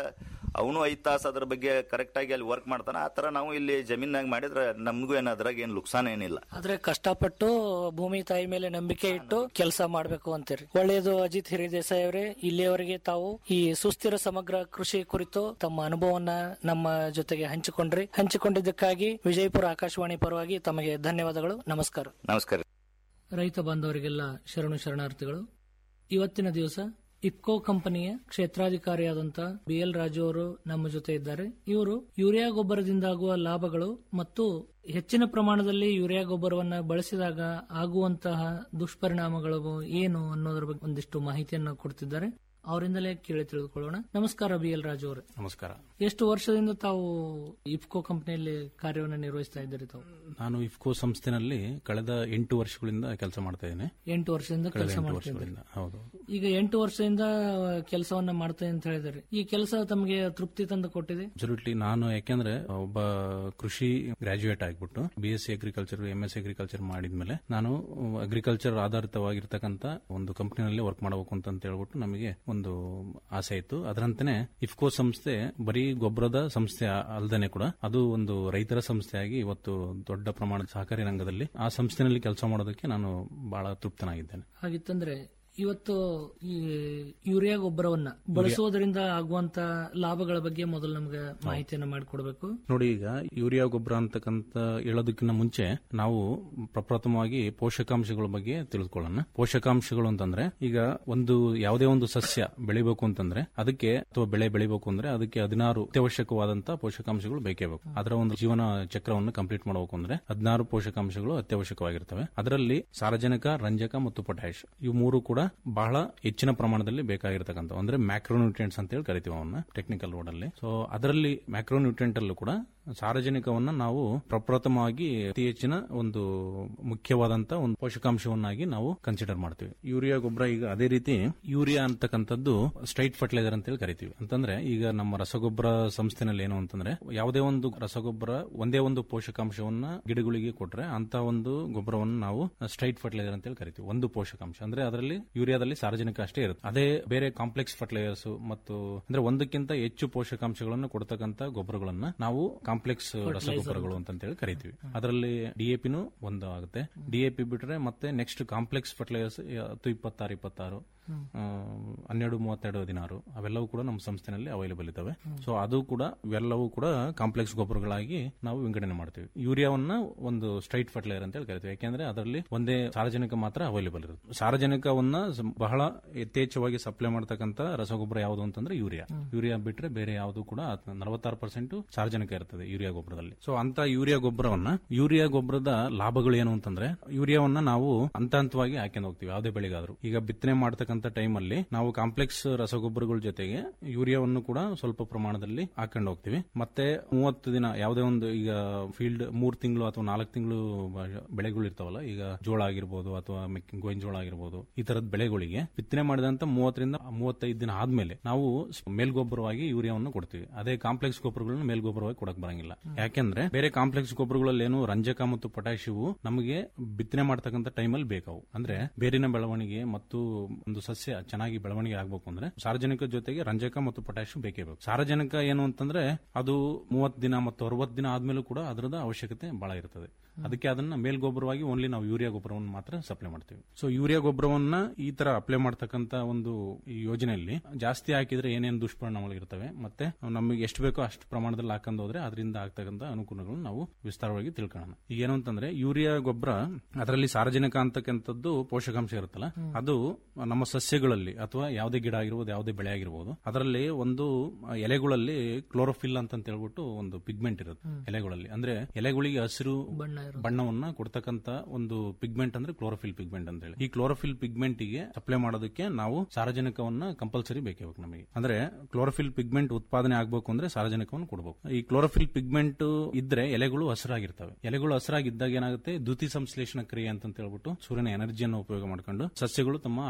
ಅವನು ಐದ್ ತಾಸು ಅದ್ರ ಬಗ್ಗೆ ಕರೆಕ್ಟ್ ಆಗಿ ಅಲ್ಲಿ ವರ್ಕ್ ಮಾಡ್ತಾನೆ ಆ ತರ ನಾವು ಇಲ್ಲಿ ಜಮೀನಾಗ ಮಾಡಿದ್ರೆ ನಮಗೂ ಏನ್ ಅದ್ರಾಗ ಏನ್ ನುಕ್ಸಾನ ಏನಿಲ್ಲ ಆದ್ರೆ ಕಷ್ಟಪಟ್ಟು ಭೂಮಿ ತಾಯಿ ಮೇಲೆ ನಂಬಿಕೆ ಇಟ್ಟು ಕೆಲಸ ಮಾಡ್ಬೇಕು ಅಂತೀರಿ ಒಳ್ಳೆಯದು ಅಜಿತ್ ಹಿರಿದೇಸಾಯಿ ಅವರೇ ಇಲ್ಲಿಯವರೆಗೆ ತಾವು ಈ ಸುಸ್ಥಿರ ಸಮಗ್ರ ಕೃಷಿ ಕುರಿತು ತಮ್ಮ ಅನುಭವವನ್ನ ನಮ್ಮ ಜೊತೆಗೆ ಹಂಚಿಕೊಂಡ್ರಿ ಹಂಚಿಕೊಂಡಿದ್ದಕ್ಕಾಗಿ ವಿಜಯಪುರ ಆಕಾಶವಾಣಿ ಪರವಾಗಿ ತಮಗೆ ಧನ್ಯವಾದಗಳು ನಮಸ್ಕಾರ ನಮಸ್ಕಾರ ರೈತ ಬಾಂಧವರಿಗೆಲ್ಲ ಶರಣು ಶರಣಾರ್ಥಿಗಳು ಇವತ್ತಿನ ದಿವಸ ಇಫ್ಕೋ ಕಂಪನಿಯ ಕ್ಷೇತ್ರಾಧಿಕಾರಿಯಾದಂತಹ ಬಿ ಎಲ್ ರಾಜು ಅವರು ನಮ್ಮ ಜೊತೆ ಇದ್ದಾರೆ ಇವರು ಯೂರಿಯಾ ಗೊಬ್ಬರದಿಂದಾಗುವ ಲಾಭಗಳು ಮತ್ತು ಹೆಚ್ಚಿನ ಪ್ರಮಾಣದಲ್ಲಿ ಯೂರಿಯಾ ಗೊಬ್ಬರವನ್ನ ಬಳಸಿದಾಗ ಆಗುವಂತಹ ದುಷ್ಪರಿಣಾಮಗಳು ಏನು ಅನ್ನೋದ್ರ ಬಗ್ಗೆ ಒಂದಿಷ್ಟು ಮಾಹಿತಿಯನ್ನು ಕೊಡ್ತಿದ್ದಾರೆ ಅವರಿಂದಲೇ ಕೇಳಿ ತಿಳಿದುಕೊಳ್ಳೋಣ ನಮಸ್ಕಾರ ಬಿ ಎಲ್ ರಾಜು ಅವರೇ ನಮಸ್ಕಾರ ಎಷ್ಟು ವರ್ಷದಿಂದ ತಾವು ಇಫ್ಕೋ ಕಂಪನಿಯಲ್ಲಿ ಕಾರ್ಯವನ್ನು ನಿರ್ವಹಿಸ್ತಾ ಇದ್ದೀರಿ ತಾವು ನಾನು ಇಫ್ಕೋ ಸಂಸ್ಥೆನಲ್ಲಿ ಕಳೆದ ಎಂಟು ವರ್ಷಗಳಿಂದ ಕೆಲಸ ಮಾಡ್ತಾ ಇದ್ದೇನೆ ಎಂಟು ವರ್ಷದಿಂದ ಕಳೆದ ಕೆಲಸ ಎಂಟು ಮಾಡ್ತಾ ಇದ್ದೀರಿ ವರ್ಷಗಳಿಂದ ಹೌದು ಈಗ ಎಂಟು ವರ್ಷದಿಂದ ಕೆಲಸವನ್ನ ಮಾಡ್ತೇನೆ ಅಂತ ಹೇಳಿದ್ದಾರೆ ಈ ಕೆಲಸ ತಮಗೆ ತೃಪ್ತಿ ತಂದು ಕೊಟ್ಟಿದೆ ಅಬ್ಸಲ್ಯೂಟ್ಲಿ ನಾನು ಯಾಕೆಂದ್ರೆ ಒಬ್ಬ ಕೃಷಿ ಗ್ರಾಜುಯೇಟ್ ಆಗಿಬಿಟ್ಟು B S C agriculture M S agriculture ಮಾಡಿದ್ಮೇಲೆ ನಾನು ಅಗ್ರಿಕಲ್ಚರ್ ಆಧಾರಿತವಾಗಿರ್ತಕ್ಕಂಥ ಒಂದು ಕಂಪನಿನಲ್ಲಿ ವರ್ಕ್ ಮಾಡಬೇಕು ಅಂತ ಹೇಳ್ಬಿಟ್ಟು ನಮಗೆ ಒಂದು ಆಸೆ ಇತ್ತು ಅದರಂತೆನೆ ಇಫ್ಕೋ ಸಂಸ್ಥೆ ಬರೀ ಗೊಬ್ಬರದ ಸಂಸ್ಥೆ ಅಲ್ಲದೆ ಕೂಡ ಅದು ಒಂದು ರೈತರ ಸಂಸ್ಥೆಯಾಗಿ ಇವತ್ತು ದೊಡ್ಡ ಪ್ರಮಾಣದ ಸಹಕಾರಿ ರಂಗದಲ್ಲಿ ಆ ಸಂಸ್ಥೆನಲ್ಲಿ ಕೆಲಸ ಮಾಡೋದಕ್ಕೆ ನಾನು ಬಹಳ ತೃಪ್ತನಾಗಿದ್ದೇನೆ ಹಾಗಿತ್ತಂದ್ರೆ ಇವತ್ತು ಈ ಯೂರಿಯಾ ಗೊಬ್ಬರವನ್ನ ಬಳಸುವುದರಿಂದ ಆಗುವಂತ ಲಾಭಗಳ ಬಗ್ಗೆ ಮೊದಲು ನಮ್ಗೆ ಮಾಹಿತಿಯನ್ನ ಮಾಡಿಕೊಡ್ಬೇಕು ನೋಡಿ ಈಗ ಯೂರಿಯಾ ಗೊಬ್ಬರ ಅಂತಕ್ಕಂತ ಹೇಳೋದಕ್ಕಿಂತ ಮುಂಚೆ ನಾವು ಪ್ರಪ್ರಥಮವಾಗಿ ಪೋಷಕಾಂಶಗಳ ಬಗ್ಗೆ ತಿಳಿದುಕೊಳ್ಳೋಣ ಪೋಷಕಾಂಶಗಳು ಅಂತಂದ್ರೆ ಈಗ ಒಂದು ಯಾವುದೇ ಒಂದು ಸಸ್ಯ ಬೆಳಿಬೇಕು ಅಂತಂದ್ರೆ ಅದಕ್ಕೆ ಅಥವಾ ಬೆಳೆ ಬೆಳಿಬೇಕು ಅಂದ್ರೆ ಅದಕ್ಕೆ ಹದಿನಾರು ಅತ್ಯವಶ್ಯಕವಾದಂತಹ ಪೋಷಕಾಂಶಗಳು ಬೇಕೇ ಬೇಕು ಅದರ ಒಂದು ಜೀವನ ಚಕ್ರವನ್ನು ಕಂಪ್ಲೀಟ್ ಮಾಡಬೇಕು ಅಂದ್ರೆ ಹದಿನಾರು ಪೋಷಕಾಂಶಗಳು ಅತ್ಯವಶ್ಯಕವಾಗಿರ್ತವೆ ಅದರಲ್ಲಿ ಸಾರಜನಕ ರಂಜಕ ಮತ್ತು ಪೊಟ್ಯಾಶ್ ಇವು ಮೂರು ಕೂಡ ಬಹಳ ಹೆಚ್ಚಿನ ಪ್ರಮಾಣದಲ್ಲಿ ಬೇಕಾಗಿರ್ತಕ್ಕಂಥ ಅಂದ್ರೆ ಮ್ಯಾಕ್ರೋನ್ಯೂಟ್ರಿಯೆಂಟ್ಸ್ ಅಂತ ಹೇಳಿ ಕರಿತೀವಿ ಅವನ್ನ ಟೆಕ್ನಿಕಲ್ ವರ್ಡ್ ಅಲ್ಲಿ ಸೊ ಅದರಲ್ಲಿ ಮ್ಯಾಕ್ರೋನ್ಯೂಟ್ರಿಯೆಂಟ್ ಅಲ್ಲೂ ಕೂಡ ಸಾರಜನಕವನ್ನ ನಾವು ಪ್ರಪ್ರಥಮವಾಗಿ ಅತಿ ಹೆಚ್ಚಿನ ಒಂದು ಮುಖ್ಯವಾದಂತ ಒಂದು ಪೋಷಕಾಂಶವನ್ನಾಗಿ ನಾವು ಕನ್ಸಿಡರ್ ಮಾಡ್ತೀವಿ ಯೂರಿಯಾ ಗೊಬ್ಬರ ಈಗ ಅದೇ ರೀತಿ ಯೂರಿಯಾ ಅಂತಕ್ಕಂಥದ್ದು ಸ್ಟ್ರೈಟ್ ಫರ್ಟಿಲೈಸರ್ ಅಂತ ಹೇಳಿ ಕರಿತೀವಿ ಅಂತಂದ್ರೆ ಈಗ ನಮ್ಮ ರಸಗೊಬ್ಬರ ಸಂಸ್ಥೆನಲ್ಲಿ ಏನು ಅಂತಂದ್ರೆ ಯಾವುದೇ ಒಂದು ರಸಗೊಬ್ಬರ ಒಂದೇ ಒಂದು ಪೋಷಕಾಂಶವನ್ನ ಗಿಡಗಳಿಗೆ ಕೊಟ್ರೆ ಅಂತ ಒಂದು ಗೊಬ್ಬರವನ್ನು ನಾವು ಸ್ಟ್ರೈಟ್ ಫರ್ಟಿಲೈಸರ್ ಅಂತ ಹೇಳಿ ಕರಿತೀವಿ ಒಂದು ಪೋಷಕಾಂಶ ಅಂದ್ರೆ ಅದರಲ್ಲಿ ಯೂರಿಯಾದಲ್ಲಿ ಸಾರ್ವಜನಿಕ ಅಷ್ಟೇ ಇರುತ್ತೆ ಅದೇ ಬೇರೆ ಕಾಂಪ್ಲೆಕ್ಸ್ ಫರ್ಟಿಲೈಸರ್ಸ್ ಮತ್ತು ಅಂದ್ರೆ ಒಂದಕ್ಕಿಂತ ಹೆಚ್ಚು ಪೋಷಕಾಂಶಗಳನ್ನು ಕೊಡ್ತಕ್ಕಂತ ಗೊಬ್ಬರಗಳನ್ನ ನಾವು ಕಾಂಪ್ಲೆಕ್ಸ್ ರಸಗೊಬ್ಬರಗಳು ಅಂತ ಹೇಳಿ ಕರಿತೀವಿ ಅದರಲ್ಲಿ ಡಿಎಪಿನೂ ಒಂದು ಆಗುತ್ತೆ ಡಿಎಪಿ ಬಿಟ್ರೆ ಮತ್ತೆ ನೆಕ್ಸ್ಟ್ ಕಾಂಪ್ಲೆಕ್ಸ್ ಫರ್ಟಿಲೈಸರ್ಸ್ ಹತ್ತು ಇಪ್ಪತ್ತಾರು ಇಪ್ಪತ್ತಾರು ಆ, ಹನ್ನೆರಡು ಮೂವತ್ತೆರಡು ಹದಿನಾರು ಅವೆಲ್ಲವೂ ಕೂಡ ನಮ್ಮ ಸಂಸ್ಥೆನಲ್ಲಿ ಅವೈಲೇಬಲ್ ಇದಾವೆ ಸೊ ಅದು ಕೂಡ ಇವೆಲ್ಲವೂ ಕೂಡ ಕಾಂಪ್ಲೆಕ್ಸ್ ಗೊಬ್ಬರಗಳಾಗಿ ನಾವು ವಿಂಗಡಣೆ ಮಾಡ್ತೀವಿ ಯೂರಿಯಾವನ್ನ ಒಂದು ಸ್ಟ್ರೈಟ್ ಫರ್ಟಿಲೈಸರ್ ಅಂತ ಹೇಳಿ ಕರಿತೀವಿ ಯಾಕೆಂದ್ರೆ ಅದರಲ್ಲಿ ಒಂದೇ ಸಾರಜನಕ ಮಾತ್ರ ಅವೈಲೇಬಲ್ ಇರುತ್ತೆ ಸಾರಜನಕವನ್ನ ಸ- ಬಹಳ ಯಥೇಚ್ಛವಾಗಿ ಸಪ್ಲೈ ಮಾಡತಕ್ಕಂತ ರಸಗೊಬ್ಬರ ಯಾವುದು ಅಂತಂದ್ರೆ ಯೂರಿಯಾ ಯೂರಿಯಾ ಬಿಟ್ರೆ ಬೇರೆ ಯಾವುದು ಕೂಡ ನಲವತ್ತಾರು ಪರ್ಸೆಂಟ್ ಸಾರಜನಕ ಇರ್ತದೆ ಯೂರಿಯಾ ಗೊಬ್ಬರದಲ್ಲಿ ಸೊ ಅಂತ ಯೂರಿಯಾ ಗೊಬ್ಬರವನ್ನ ಯೂರಿಯಾ ಗೊಬ್ಬರದ ಲಾಭಗಳು ಏನು ಅಂತಂದ್ರೆ ಯೂರಿಯಾವನ್ನ ನಾವು ಹಂತ ಹಂತವಾಗಿ ಹಾಕೊಂಡು ಹೋಗ್ತೀವಿ ಯಾವುದೇ ಬೆಳೆಗಾದ್ರು ಈಗ ಬಿತ್ತನೆ ಮಾಡ್ತಕ್ಕಂತ ಟೈಮ್ ಅಲ್ಲಿ ನಾವು ಕಾಂಪ್ಲೆಕ್ಸ್ ರಸಗೊಬ್ಬರಗಳ ಜೊತೆಗೆ ಯೂರಿಯಾವನ್ನು ಕೂಡ ಸ್ವಲ್ಪ ಪ್ರಮಾಣದಲ್ಲಿ ಹಾಕೊಂಡು ಹೋಗ್ತೀವಿ ಮತ್ತೆ ಮೂವತ್ತು ದಿನ ಯಾವುದೇ ಒಂದು ಈಗ ಫೀಲ್ಡ್ ಮೂರ್ ತಿಂಗಳು ಅಥವಾ ನಾಲ್ಕು ತಿಂಗಳು ಬೆಳೆಗಳು ಇರ್ತಾವಲ್ಲ ಈಗ ಜೋಳ ಆಗಿರ್ಬೋದು ಅಥವಾ ಮೆಕ್ಕೆ- ಗೋವಿನ ಜೋಳ ಆಗಿರ್ಬೋದು ಈ ತರದ ಬೆಳೆಗಳಿಗೆ ಬಿತ್ತನೆ ಮಾಡಿದಂತ ಮೂವತ್ತರಿಂದ ಮೂವತ್ತೈದು ದಿನ ಆದ್ಮೇಲೆ ನಾವು ಸ್- ಮೇಲ್ಗೊಬ್ಬರವಾಗಿ ಯೂರಿಯಾವನ್ನು ಕೊಡ್ತೀವಿ ಅದೇ ಕಾಂಪ್ಲೆಕ್ಸ್ ಗೊಬ್ಬರಗಳನ್ನ ಮೇಲ್ಗೊಬ್ಬರವಾಗಿ ಕೊಡಕ್ ಬರಂಗಿಲ್ಲ ಯಾಕೆಂದ್ರೆ ಬೇರೆ ಕಾಂಪ್ಲೆಕ್ಸ್ ಗೊಬ್ಬರಗಳಲ್ಲಿ ಏನು ರಂಜಕ ಮತ್ತು ಪೊಟ್ಯಾಶಿವು ನಮಗೆ ಬಿತ್ತನೆ ಮಾಡ್ತಕ್ಕಂಥ ಟೈಮಲ್ಲಿ ಬೇಕಾವು ಅಂದ್ರೆ ಬೇರಿನ ಬೆಳವಣಿಗೆ ಮತ್ತು ಒಂದು ಸಸ್ಯ ಚೆನ್ನಾಗಿ ಬೆಳವಣಿಗೆ ಆಗ್ಬೇಕು ಅಂದ್ರೆ ಸಾರ್ವಜನಿಕ ಜೊತೆಗೆ ರಂಜಕ ಮತ್ತು ಪೊಟ್ಯಾಶಿಯಂ ಬೇಕೇ ಬೇಕು ಸಾರಜನಕ ಏನು ಅಂತಂದ್ರೆ ಅದು ಮೂವತ್ತು ದಿನ ಮತ್ತು ಅರವತ್ತು ದಿನ ಆದ್ಮೇಲೂ ಕೂಡ ಅದರದ ಅವಶ್ಯಕತೆ ಬಹಳ ಇರ್ತದೆ ಅದಕ್ಕೆ ಅದನ್ನ ಮೇಲ್ಗೊಬ್ಬರವಾಗಿ ಓನ್ಲಿ ನಾವು ಯೂರಿಯಾ ಗೊಬ್ಬರವನ್ನು ಮಾತ್ರ ಸಪ್ಲೈ ಮಾಡ್ತೀವಿ ಸೊ ಯೂರಿಯಾ ಗೊಬ್ಬರವನ್ನ ಈ ತರ ಅಪ್ಲೈ ಮಾಡ್ತಕ್ಕಂತ ಒಂದು ಈ ಯೋಜನೆಯಲ್ಲಿ ಜಾಸ್ತಿ ಹಾಕಿದ್ರೆ ಏನೇನು ದುಷ್ಪರಿಣಾಮಗಳು ಇರ್ತವೆ ಮತ್ತೆ ನಮಗೆ ಎಷ್ಟು ಬೇಕೋ ಅಷ್ಟು ಪ್ರಮಾಣದಲ್ಲಿ ಹಾಕೊಂಡು ಹೋದ್ರೆ ಅದರಿಂದ ಆಗ್ತಕ್ಕಂಥ ಅನುಕೂಲಗಳನ್ನು ನಾವು ವಿಸ್ತಾರವಾಗಿ ತಿಳ್ಕೊಳ್ಳೋಣ ಈಗ ಏನು ಅಂತಂದ್ರೆ ಯೂರಿಯಾ ಗೊಬ್ಬರ ಅದರಲ್ಲಿ ಸಾರಜನಕ ಅಂತಕ್ಕಂಥದ್ದು ಪೋಷಕಾಂಶ ಇರುತ್ತಲ್ಲ ಅದು ನಮ್ಮ ಸಸ್ಯಗಳಲ್ಲಿ ಅಥವಾ ಯಾವುದೇ ಗಿಡ ಆಗಿರ್ಬೋದು ಯಾವುದೇ ಬೆಳೆ ಆಗಿರ್ಬೋದು ಅದರಲ್ಲಿ ಒಂದು ಎಲೆಗಳಲ್ಲಿ ಕ್ಲೋರೋಫಿಲ್ ಅಂತ ಹೇಳ್ಬಿಟ್ಟು ಒಂದು ಪಿಗ್ಮೆಂಟ್ ಇರುತ್ತೆ ಎಲೆಗಳಲ್ಲಿ ಅಂದ್ರೆ ಎಲೆಗಳಿಗೆ ಹಸಿರು ಬಣ್ಣವನ್ನ ಕೊಡ್ತಕ್ಕಂತ ಒಂದು ಪಿಗ್ಮೆಂಟ್ ಅಂದ್ರೆ ಕ್ಲೋರೋಫಿಲ್ ಪಿಗ್ಮೆಂಟ್ ಅಂತ ಹೇಳಿ ಈ ಕ್ಲೋರೋಫಿಲ್ ಪಿಗ್ಮೆಂಟ್ ಗೆ ಸಪ್ಲೈ ಮಾಡೋದಕ್ಕೆ ನಾವು ಸಾರಜನಕವನ್ನ ಕಂಪಲ್ಸರಿ ಬೇಕೇ ಬೇಕು ನಮಗೆ ಅಂದ್ರೆ ಕ್ಲೋರೋಫಿಲ್ ಪಿಗ್ಮೆಂಟ್ ಉತ್ಪಾದನೆ ಆಗಬೇಕು ಅಂದ್ರೆ ಸಾರಜನಕವನ್ನು ಕೊಡಬೇಕು ಈ ಕ್ಲೋರೋಫಿಲ್ ಪಿಗ್ಮೆಂಟ್ ಇದ್ರೆ ಎಲೆಗಳು ಹಸಿರಾಗಿರ್ತವೆ ಎಲೆಗಳು ಹಸಿರಾಗಿದ್ದಾಗ ಏನಾಗುತ್ತೆ ದ್ಯುತಿ ಸಂಶ್ಲೇಷಣ ಕ್ರಿಯೆ ಅಂತ ಹೇಳ್ಬಿಟ್ಟು ಸೂರ್ಯನ ಎನರ್ಜಿಯನ್ನು ಉಪಯೋಗ ಮಾಡ್ಕೊಂಡು ಸಸ್ಯಗಳು ತಮ್ಮ ಆಹಾರವನ್ನು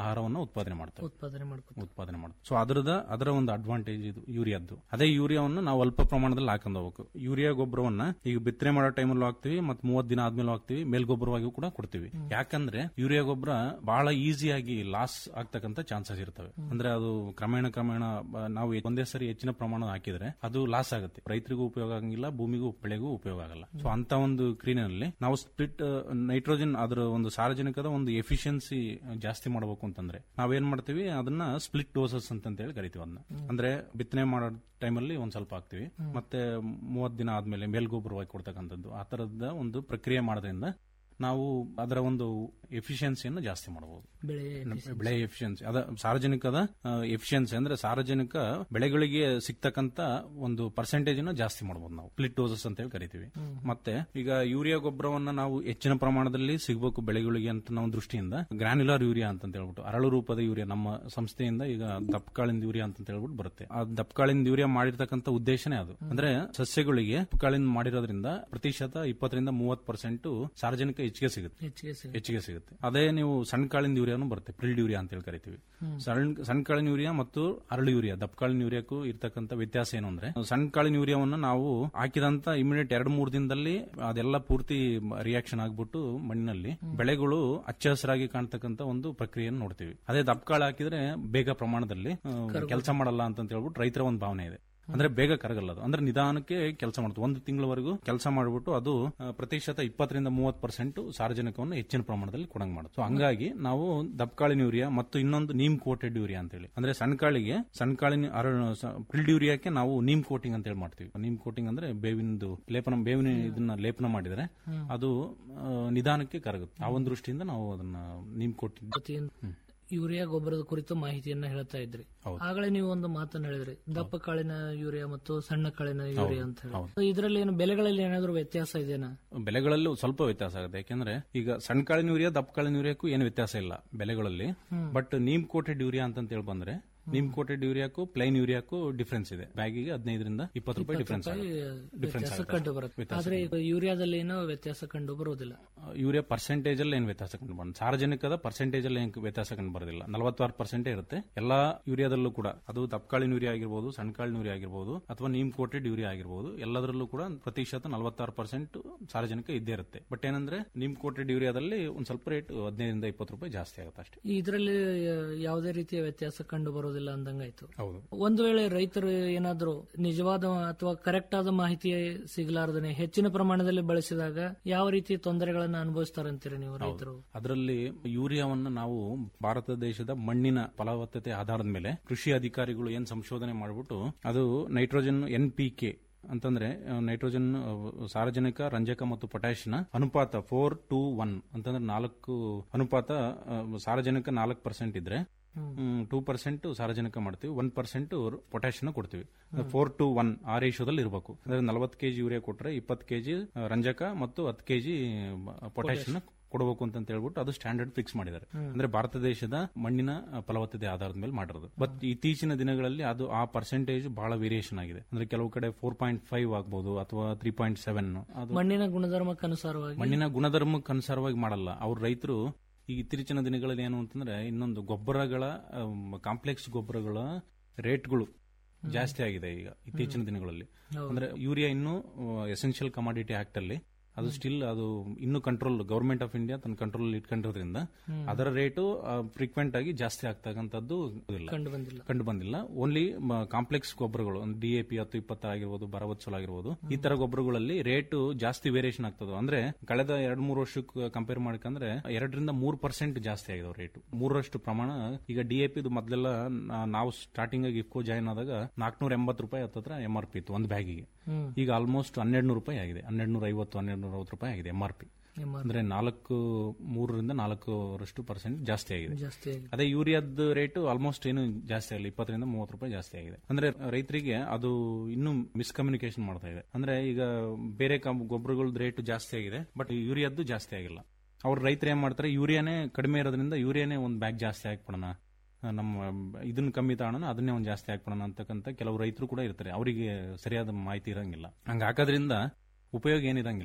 ಉತ್ಪಾದನೆ ಮಾಡ್ತವೆ ಉತ್ಪಾದನೆ ಮಾಡ್ಕೊ ಉತ್ಪಾದನೆ ಮಾಡ್ತವೆ ಸೊ ಅದರದ ಅದರ ಒಂದು ಅಡ್ವಾಂಟೇಜ್ ಇದು ಯೂರಿಯಾದ್ದು ಅದೇ ಯೂರಿಯಾವನ್ನು ನಾವು ಅಲ್ಪ ಪ್ರಮಾಣದಲ್ಲಿ ಹಾಕೊಂಡು ಹೋಗ್ಬೇಕು ಯೂರಿಯಾ ಗೊಬ್ಬರವನ್ನ ಈಗ ಬಿತ್ತನೆ ಮಾಡೋ ಟೈಮಲ್ಲೂ ಹಾಕ್ತಿವಿ ಮತ್ತೆ ಮೂವತ್ ದಿನ ಆದ್ಮೇಲೆ ಹಾಕ್ತಿವಿ ಮೇಲ್ಗೊಬ್ಬರವಾಗಿಯೂ ಕೂಡ ಕೊಡ್ತೀವಿ ಯಾಕಂದ್ರೆ ಯೂರಿಯಾ ಗೊಬ್ಬರ ಬಹಳ ಈಸಿಯಾಗಿ ಲಾಸ್ ಆಗ್ತಕ್ಕಂತ ಚಾನ್ಸಸ್ ಇರ್ತವೆ ಅಂದ್ರೆ ಅದು ಕ್ರಮೇಣ ಕ್ರಮೇಣ ಬ- ನಾವು ಒಂದೇ ಸರಿ ಹೆಚ್ಚಿನ ಪ್ರಮಾಣ ಹಾಕಿದ್ರೆ ಅದು ಲಾಸ್ ಆಗುತ್ತೆ ರೈತರಿಗೂ ಉಪಯೋಗ ಆಗಂಗಿಲ್ಲ ಭೂಮಿಗೂ ಬೆಳೆಗೂ ಉಪಯೋಗ ಆಗಲ್ಲ ಸೊ ಅಂತ ಒಂದು ಕ್ರೀನಲ್ಲಿ ನಾವು ಸ್ಪ್ಲಿಟ್ ನೈಟ್ರೋಜನ್ ಅದರ ಒಂದು ಸಾರ್ವಜನಿಕದ ಒಂದು ಎಫಿಷಿಯನ್ಸಿ ಜಾಸ್ತಿ ಮಾಡಬೇಕು ಅಂತಂದ್ರೆ ನಾವೇನ್ ಮಾಡ್ತೀವಿ ಅದನ್ನ ಸ್ಪ್ಲಿಟ್ ಡೋಸಸ್ ಅಂತ ಹೇಳಿ ಕರಿತೀವಿ ಅದನ್ನ ಅಂದ್ರೆ ಬಿತ್ತನೆ ಮಾಡೋ ಟೈಮಲ್ಲಿ ಒಂದ್ ಸ್ವಲ್ಪ ಹಾಕ್ತಿವಿ ಮತ್ತೆ ಮೂವತ್ ದಿನ ಆದ್ಮೇಲೆ ಮೇಲ್ಗೊಬ್ಬರವಾಗಿ ಕೊಡ್ತಕ್ಕಂಥದ್ದು ಆ ತರದ ಒಂದು ಪ್ರಕ್ರಿಯೆ ಮಾಡೋದ್ರಿಂದ ನಾವು ಅದರ ಒಂದು ಎಫಿಷಿಯನ್ಸಿಯನ್ನು ಜಾಸ್ತಿ ಮಾಡಬಹುದು ಬೆಳೆ ಬೆಳೆ ಎಫಿಷಿಯನ್ಸಿ ಅದ ಸಾರ್ವಜನಿಕದ ಎಫಿಷಿಯನ್ಸಿ ಅಂದ್ರೆ ಸಾರ್ವಜನಿಕ ಬೆಳೆಗಳಿಗೆ ಸಿಗ್ತಕ್ಕಂತ ಒಂದು ಪರ್ಸೆಂಟೇಜ್ ಅನ್ನು ಜಾಸ್ತಿ ಮಾಡಬಹುದು ನಾವು ಸ್ಪ್ಲಿಟ್ ಡೋಸಸ್ ಅಂತ ಹೇಳಿ ಕರಿತೀವಿ ಮತ್ತೆ ಈಗ ಯೂರಿಯಾ ಗೊಬ್ಬರವನ್ನ ನಾವು ಹೆಚ್ಚಿನ ಪ್ರಮಾಣದಲ್ಲಿ ಸಿಗಬೇಕು ಬೆಳೆಗಳಿಗೆ ಅಂತ ನಾವು ದೃಷ್ಟಿಯಿಂದ ಗ್ರಾನ್ಯುಲರ್ ಯೂರಿಯಾ ಅಂತ ಹೇಳ್ಬಿಟ್ಟು ಅರಳು ರೂಪದ ಯೂರಿಯಾ ನಮ್ಮ ಸಂಸ್ಥೆಯಿಂದ ಈಗ ದಪ್ಪಕಾಳಿಂದ ಯೂರಿಯಾ ಅಂತ ಹೇಳ್ಬಿಟ್ಟು ಬರುತ್ತೆ ಆ ದಪ್ಪಕಾಳಿಂದ ಯೂರಿಯಾ ಮಾಡಿರ್ತಕ್ಕಂಥ ಉದ್ದೇಶನೇ ಅದು ಅಂದ್ರೆ ಸಸ್ಯಗಳಿಗೆ ದಪ್ಪಕಾಳಿಂದ ಮಾಡಿರೋದ್ರಿಂದ ಪ್ರತಿಶತ ಇಪ್ಪತ್ತರಿಂದ ಮೂವತ್ತು ಪರ್ಸೆಂಟ್ ಸಾರ್ವಜನಿಕ ಹೆಚ್ಚಿಗೆ ಸಿಗುತ್ತೆ ಹೆಚ್ಚಿಗೆ ಸಿಗುತ್ತೆ. ಹೆಚ್ಚಿಗೆ ಸಿಗುತ್ತೆ ಅದೇ ನೀವು ಸಣ್ಣ ಕಾಳಿನ ಯೂರಿಯಾನು ಬರುತ್ತೆ ಪ್ರಿಲ್ಡ್ ಯೂರಿಯಾ ಅಂತ ಹೇಳಿ ಕರಿತೀವಿ ಹ್ಮ್. ಸಣ್ಣ ಸಣ್ಣ ಕಾಳಿನ ಯೂರಿಯಾ ಮತ್ತು ಅರಳು ಯೂರಿಯಾ ದಪ್ಪಕಾಳಿನ ಯೂರಿಯಾಕ್ಕೂ ಇರ್ತಕ್ಕಂಥ ವ್ಯತ್ಯಾಸ ಏನು ಅಂದ್ರೆ ಸಣ್ಣ ಕಾಳಿನ ಯೂರಿಯಾವನ್ನ ನಾವು ಹಾಕಿದಂತ ಇಮಿಡಿಯೇಟ್ ಎರಡು ಮೂರು ದಿನದಲ್ಲಿ ಅದೆಲ್ಲ ಪೂರ್ತಿ ರಿಯಾಕ್ಷನ್ ಆಗ್ಬಿಟ್ಟು ಮಣ್ಣಿನಲ್ಲಿ ಬೆಳೆಗಳು ಹಚ್ಚ ಹಸಿರಾಗಿ ಕಾಣ್ತಕ್ಕಂಥ ಒಂದು ಪ್ರಕ್ರಿಯೆಯನ್ನು ನೋಡ್ತೀವಿ ಅದೇ ದಪ್ಪಕಾಳು ಹಾಕಿದ್ರೆ ಬೇಗ ಪ್ರಮಾಣದಲ್ಲಿ ಕೆಲಸ ಮಾಡಲ್ಲ ಅಂತ ಹೇಳ್ಬಿಟ್ಟು ರೈತರ ಒಂದು ಭಾವನೆ ಇದೆ ಅಂದ್ರೆ ಬೇಗ ಕರಗಲ್ಲ ಅದು ಅಂದ್ರೆ ನಿಧಾನಕ್ಕೆ ಕೆಲಸ ಮಾಡುತ್ತೆ ಒಂದು ತಿಂಗಳವರೆಗೂ ಕೆಲಸ ಮಾಡಿಬಿಟ್ಟು ಅದು ಆ, ಪ್ರತಿಶತ ಇಪ್ಪತ್ತರಿಂದ ಮೂವತ್ತು ಪರ್ಸೆಂಟ್ ಸಾರ್ವಜನಿಕವನ್ನು ಹೆಚ್ಚಿನ ಪ್ರಮಾಣದಲ್ಲಿ ಕೊಡಂಗ್ ಮಾಡುತ್ತೆ ಸೊ ಹಂಗಾಗಿ ನಾವು ದಪ್ಪಕಾಳಿನ ಯೂರಿಯಾ ಮತ್ತು ಇನ್ನೊಂದು ನೀಮ್ ಕೋಟೆಡ್ ಯೂರಿಯಾ ಅಂತೇಳಿ ಅಂದ್ರೆ ಸಣ್ಣಕಾಳಿಗೆ ಸಣ್ಣಕಾಳಿನ ಪ್ರಿಲ್ಡ್ ಯೂರಿಯಾಕ್ಕೆ ನಾವು ನೀಮ್ ಕೋಟಿಂಗ್ ಅಂತ ಹೇಳಿ ಮಾಡ್ತೀವಿ ನೀಮ್ ಕೋಟಿಂಗ್ ಅಂದ್ರೆ ಬೇವಿನದು ಲೇಪನ ಬೇವಿನ ಇದನ್ನ ಲೇಪನ ಮಾಡಿದ್ರೆ ಹ್ಮ್. ಅದು ಆ, ನಿಧಾನಕ್ಕೆ ಕರಗುತ್ತೆ ಆ ಒಂದು ದೃಷ್ಟಿಯಿಂದ ನಾವು ಅದನ್ನ ನೀಮ್ ಕೋಟಿಂಗ್ ಪ್ರತಿಯೊಂದು ಯೂರಿಯಾ ಗೊಬ್ಬರದ ಕುರಿತು ಮಾಹಿತಿಯನ್ನ ಹೇಳ್ತಾ ಇದ್ರಿ ಹೌದು. ಆಗಲೇ ನೀವು ಒಂದು ಮಾತನ್ನ ಹೇಳಿದ್ರಿ ದಪ್ಪ ಕಾಳಿನ ಯೂರಿಯಾ ಮತ್ತು ಸಣ್ಣ ಕಾಳಿನ ಯೂರಿಯಾ ಅಂತ ಹೇಳಿ ಹೌದು. So ಇದರಲ್ಲಿ ಏನು ಬೆಲೆಗಳಲ್ಲಿ ಏನಾದರೂ ವ್ಯತ್ಯಾಸ ಇದೆನಾ ಬೆಲೆಗಳಲ್ಲೂ ಸ್ವಲ್ಪ ವ್ಯತ್ಯಾಸ ಆಗುತ್ತೆ ಯಾಕೆಂದ್ರೆ ಈಗ ಸಣ್ಣ ಕಾಳಿನ ಯೂರಿಯಾ ದಪ್ಪ ಕಾಳಿನ ಯೂರಿಯಾಕ್ಕೂ ಏನು ವ್ಯತ್ಯಾಸ ಇಲ್ಲ ಬೆಲೆಗಳಲ್ಲಿ hmm. But neem coated urea ಅಂತ ಹೇಳಿ ಬಂದ್ರೆ ನೀಮ್ ಕೋಟೆಡ್ ಯೂರಿಯಾಕ್ಕೂ ಪ್ಲೈನ್ ಯೂರಿಯಾಕ್ಕೂ ಡಿಫ್ರೆನ್ಸ್ ಇದೆ ಬ್ಯಾಗಿಗೆ ಹದಿನೈದರಿಂದ ಇಪ್ಪತ್ತು ರೂಪಾಯಿ ಡಿಫ್ರೆನ್ಸ್ ವ್ಯತ್ಯಾಸ ಡಿಫ್ರೆನ್ಸ್ ಕಂಡು ಬರುತ್ತೆ ಆದ್ರೆ ಈಗ ಯೂರಿಯಾದಲ್ಲಿ ಏನೋ ವ್ಯತ್ಯಾಸ ಕಂಡು ಬರುವುದಿಲ್ಲ ಯೂರಿಯಾ ಪರ್ಸೆಂಟೇಜ್ ಅಲ್ಲಿ ಏನು ವ್ಯತ್ಯಾಸ ಕಂಡು ಬರುತ್ತೆ ಸಾರ್ವಜನಿಕದ ಪರ್ಸೆಂಟೇಜ್ ಅಲ್ಲಿ ಏನು ವ್ಯತ್ಯಾಸ ಕಂಡು ಬರೋದಿಲ್ಲ ನಲವತ್ತಾರು ಪರ್ಸೆಂಟೇ ಇರುತ್ತೆ ಎಲ್ಲಾ ಯೂರಿಯಾದಲ್ಲೂ ಕೂಡ ಅದು ದಪ್ಪಕಾಳಿನ ಯೂರಿಯಾ ಆಗಿರ್ಬೋದು ಸಣ್ಣ ಕಾಳಿನ ಯೂರಿಯಾ ಆಗಿರ್ಬೋದು ಅಥವಾ ನೀಮ್ ಕೋಟೆಡ್ ಯೂರಿಯಾ ಆಗಿರ್ಬೋದು ಎಲ್ಲದರಲ್ಲೂ ಕೂಡ ಪ್ರತಿಶತ ನಲವತ್ತಾರು ಪರ್ಸೆಂಟ್ ಸಾರ್ವಜನಿಕ ಇದ್ದೇ ಇರುತ್ತೆ ಬಟ್ ಏನಂದ್ರೆ ನೀಮ್ ಕೋಟೆಡ್ ಯೂರಿಯಾದಲ್ಲಿ ಒಂದ್ ಸ್ವಲ್ಪ ರೇಟ್ ಹದಿನೈದರಿಂದ ಇಪ್ಪತ್ತು ರೂಪಾಯಿ ಜಾಸ್ತಿ ಆಗುತ್ತೆ ಅಷ್ಟೇ ಇದರಲ್ಲಿ ಯಾವುದೇ ರೀತಿಯ ವ್ಯತ್ಯಾಸ ಕಂಡು ಬರುವುದಿಲ್ಲ ಅಂದಂಗಾಯ್ತು ಹೌದು ಒಂದು ವೇಳೆ ರೈತರು ಏನಾದರೂ ನಿಜವಾದ ಅಥವಾ ಕರೆಕ್ಟ್ ಆದ ಮಾಹಿತಿ ಸಿಗಲಾರದನೆ ಹೆಚ್ಚಿನ ಪ್ರಮಾಣದಲ್ಲಿ ಬಳಸಿದಾಗ ಯಾವ ರೀತಿ ತೊಂದರೆಗಳನ್ನು ಅನುಭವಿಸ್ತಾರಂತೀರಿ ನೀವು ರೈತರು ಅದರಲ್ಲಿ ಯೂರಿಯಾವನ್ನ ನಾವು ಭಾರತ ದೇಶದ ಮಣ್ಣಿನ ಫಲವತ್ತತೆ ಆಧಾರದ ಮೇಲೆ ಕೃಷಿ ಅಧಿಕಾರಿಗಳು ಏನ್ ಸಂಶೋಧನೆ ಮಾಡಿಬಿಟ್ಟು ಅದು ನೈಟ್ರೋಜನ್ ಎನ್ ಪಿ ಕೆ ಅಂತಂದ್ರೆ ಆ, ನೈಟ್ರೋಜನ್ ಆ, ಸಾರಜನಕ ರಂಜಕ ಮತ್ತು ಪೊಟ್ಯಾಶ್ನ ಅನುಪಾತ ಫೋರ್ ಟು ಒನ್ ಅಂತಂದ್ರೆ ನಾಲ್ಕು ಅನುಪಾತ ಆ, ಸಾರಜನಕ ನಾಲ್ಕು ಪರ್ಸೆಂಟ್ ಇದ್ರೆ ಟೂ ಪರ್ಸೆಂಟ್ ಸಾರಜನಕ ಮಾಡ್ತೀವಿ ಒನ್ ಪರ್ಸೆಂಟ್ ಪೊಟ್ಯಾಷಿಯಂ ಕೊಡ್ತೀವಿ ಫೋರ್ ಟು ಒನ್ ಆ ರೇಷಿಯೋದಲ್ಲಿ ಇರಬೇಕು ಅಂದ್ರೆ ನಲವತ್ತು ಕೆಜಿ ಯೂರಿಯಾ ಕೊಟ್ರೆ ಇಪ್ಪತ್ತು ಕೆಜಿ ರಂಜಕ ಮತ್ತು ಹತ್ತು ಕೆಜಿ ಪೊಟ್ಯಾಷಿಯಂ ಕೊಡಬೇಕು ಅಂತ ಹೇಳ್ಬಿಟ್ಟು ಅದು ಸ್ಟ್ಯಾಂಡರ್ಡ್ ಫಿಕ್ಸ್ ಮಾಡಿದ್ದಾರೆ ಹ್ಮ್. ಅಂದ್ರೆ ಭಾರತ ದೇಶದ ಮಣ್ಣಿನ ಆ, ಫಲವತ್ತತೆ ಆಧಾರದ ಮೇಲೆ ಮಾಡಿರೋದು ಬಟ್ ಇತ್ತೀಚಿನ ದಿನಗಳಲ್ಲಿ ಅದು ಆ ಪರ್ಸೆಂಟೇಜ್ ಬಹಳ ವೇರಿಯೇಷನ್ ಆಗಿದೆ ಅಂದ್ರೆ ಕೆಲವು ಕಡೆ ಫೋರ್ ಪಾಯಿಂಟ್ ಫೈವ್ ಆಗ್ಬಹುದು ಅಥವಾ ತ್ರೀ ಪಾಯಿಂಟ್ ಸೆವೆನ್ ಅದು ಮಣ್ಣಿನ ಗುಣಧರ್ಮಕ್ಕನುಸಾರವಾಗಿ ಮಣ್ಣಿನ ಗುಣಧರ್ಮಕ್ಕೆ ಅನುಸಾರವಾಗಿ ಮಾಡಲ್ಲ ಅವ್ರ ರೈತರು ಈ ಇತ್ತೀಚಿನ ದಿನಗಳಲ್ಲಿ ಏನು ಅಂತಂದ್ರೆ ಇನ್ನೊಂದು ಗೊಬ್ಬರಗಳ ಕಾಂಪ್ಲೆಕ್ಸ್ ಗೊಬ್ಬರಗಳ ರೇಟ್ಗಳು ಜಾಸ್ತಿ ಆಗಿದೆ ಈಗ ಇತ್ತೀಚಿನ ದಿನಗಳಲ್ಲಿ ಹೌದು. ಅಂದ್ರೆ ಯೂರಿಯಾ ಇನ್ನು ಎಸೆನ್ಷಿಯಲ್ ಕಮಾಡಿಟಿ ಆಕ್ಟ್ ಅಲ್ಲಿ ಅದು ಸ್ಟಿಲ್ ಅದು ಇನ್ನು ಕಂಟ್ರೋಲ್ ಗವರ್ಮೆಂಟ್ ಆಫ್ ಇಂಡಿಯಾ ತನ್ನ ಕಂಟ್ರೋಲ್ ಇಟ್ಕೊಂಡಿರೋದ್ರಿಂದ ಹ್ಮ್. ಅದರ ರೇಟು ಫ್ರೀಕ್ವೆಂಟ್ ಆಗಿ ಜಾಸ್ತಿ ಆಗ್ತಕ್ಕಂಥದ್ದು ಇಲ್ಲ ಕಂಡು ಬಂದಿಲ್ಲ ಕಂಡು ಬಂದಿಲ್ಲ ಓನ್ಲಿ ಕಾಂಪ್ಲೆಕ್ಸ್ ಗೊಬ್ಬರಗಳು ಡಿ ಎ ಪಿ ಹತ್ತು ಇಪ್ಪತ್ತು ಆಗಿರ್ಬೋದು ಭರವತ್ಸಲ ಆಗಿರ್ಬೋದು ಈ ತರ ಗೊಬ್ಬರಗಳಲ್ಲಿ ರೇಟು ಜಾಸ್ತಿ ವೇರಿಯೇಷನ್ ಆಗ್ತದೆ ಅಂದ್ರೆ ಕಳೆದ ಎರಡ್ ಮೂರು ವರ್ಷಕ್ಕೆ ಕಂಪೇರ್ ಮಾಡ್ಕಂದ್ರೆ ಎರಡರಿಂದ ಮೂರ್ ಪರ್ಸೆಂಟ್ ಜಾಸ್ತಿ ಆಗಿದೆ ರೇಟು ಮೂರರಷ್ಟು ಪ್ರಮಾಣ ಈಗ ಡಿ ಎ ಪಿ ಮೊದಲೆಲ್ಲ ನಾವು ಸ್ಟಾರ್ಟಿಂಗ್ ಆಗಿ ಇಫ್ಕೋ ಜಾಯ್ನ್ ಆದಾಗ ನಾಲ್ಕನೂರ ಎಂಬತ್ತು ರೂಪಾಯಿ ಹತ್ತತ್ರ ಎಂ ಆರ್ ಪಿ ಇತ್ತು ಒಂದು ಬ್ಯಾಗಿಗೆ ಹ್ಮ್. ಈಗ ಆಲ್ಮೋಸ್ಟ್ ಹನ್ನೆರಡು ನೂರು ರೂಪಾಯಿ ಆಗಿದೆ ಹನ್ನೆರಡು ನೂರ ಐವತ್ತು ಹನ್ನೆರಡು ನೂರ ಅರವತ್ತು ರೂಪಾಯಿ ಆಗಿದೆ ಎಂ ಆರ್ ಪಿ MRP. ಅಂದ್ರೆ ನಾಲ್ಕು ಮೂರರಿಂದ ನಾಲ್ಕರಷ್ಟು ಪರ್ಸೆಂಟ್ ಜಾಸ್ತಿ ಆಗಿದೆ ಜಾಸ್ತಿ ಆಗಿದೆ. ಅದೇ ಯೂರಿಯಾದ ರೇಟ್ ಆಲ್ಮೋಸ್ಟ್ ಏನು ಜಾಸ್ತಿ ಆಗಿಲ್ಲ ಇಪ್ಪತ್ತರಿಂದ ಮೂವತ್ತು ರೂಪಾಯಿ ಜಾಸ್ತಿ ಆಗಿದೆ ಅಂದ್ರೆ ರೈತರಿಗೆ ಅದು ಇನ್ನೂ ಮಿಸ್ಕಮ್ಯುನಿಕೇಶನ್ ಮಾಡ್ತಾ ಇದೆ ಅಂದ್ರೆ ಈಗ ಬೇರೆ ಕಂ- ಗೊಬ್ಬರಗಳದ್ದು ರೇಟ್ ಜಾಸ್ತಿ ಆಗಿದೆ ಬಟ್ ಯೂರಿಯಾದ್ದು ಜಾಸ್ತಿ ಆಗಿಲ್ಲ ಅವ್ರ ರೈತರು ಏನ್ ಮಾಡ್ತಾರೆ ಯೂರಿಯಾನೇ ಕಡಿಮೆ ಇರೋದ್ರಿಂದ ಯೂರಿಯಾನೇ ಒಂದು ಬ್ಯಾಗ್ ಜಾಸ್ತಿ ಹಾಕ್ಬಿಡೋಣ ಆ, ನಮ್ಮ ಇದನ್ನ ಕಮ್ಮಿ ತಗೋಣ ಅದನ್ನೇ ಒಂದು ಜಾಸ್ತಿ ಹಾಕ್ಬಿಡೋಣ ಅಂತಕ್ಕಂಥ ಕೆಲವು ರೈತರು ಕೂಡ ಇರ್ತಾರೆ ಅವರಿಗೆ ಸರಿಯಾದ ಮಾಹಿತಿ ಇರಂಗಿಲ್ಲ ಹಂಗ ಹಾಕೋದ್ರಿಂದ ಉಪಯೋಗ ಏನಿರಂಗಿಲ್ಲ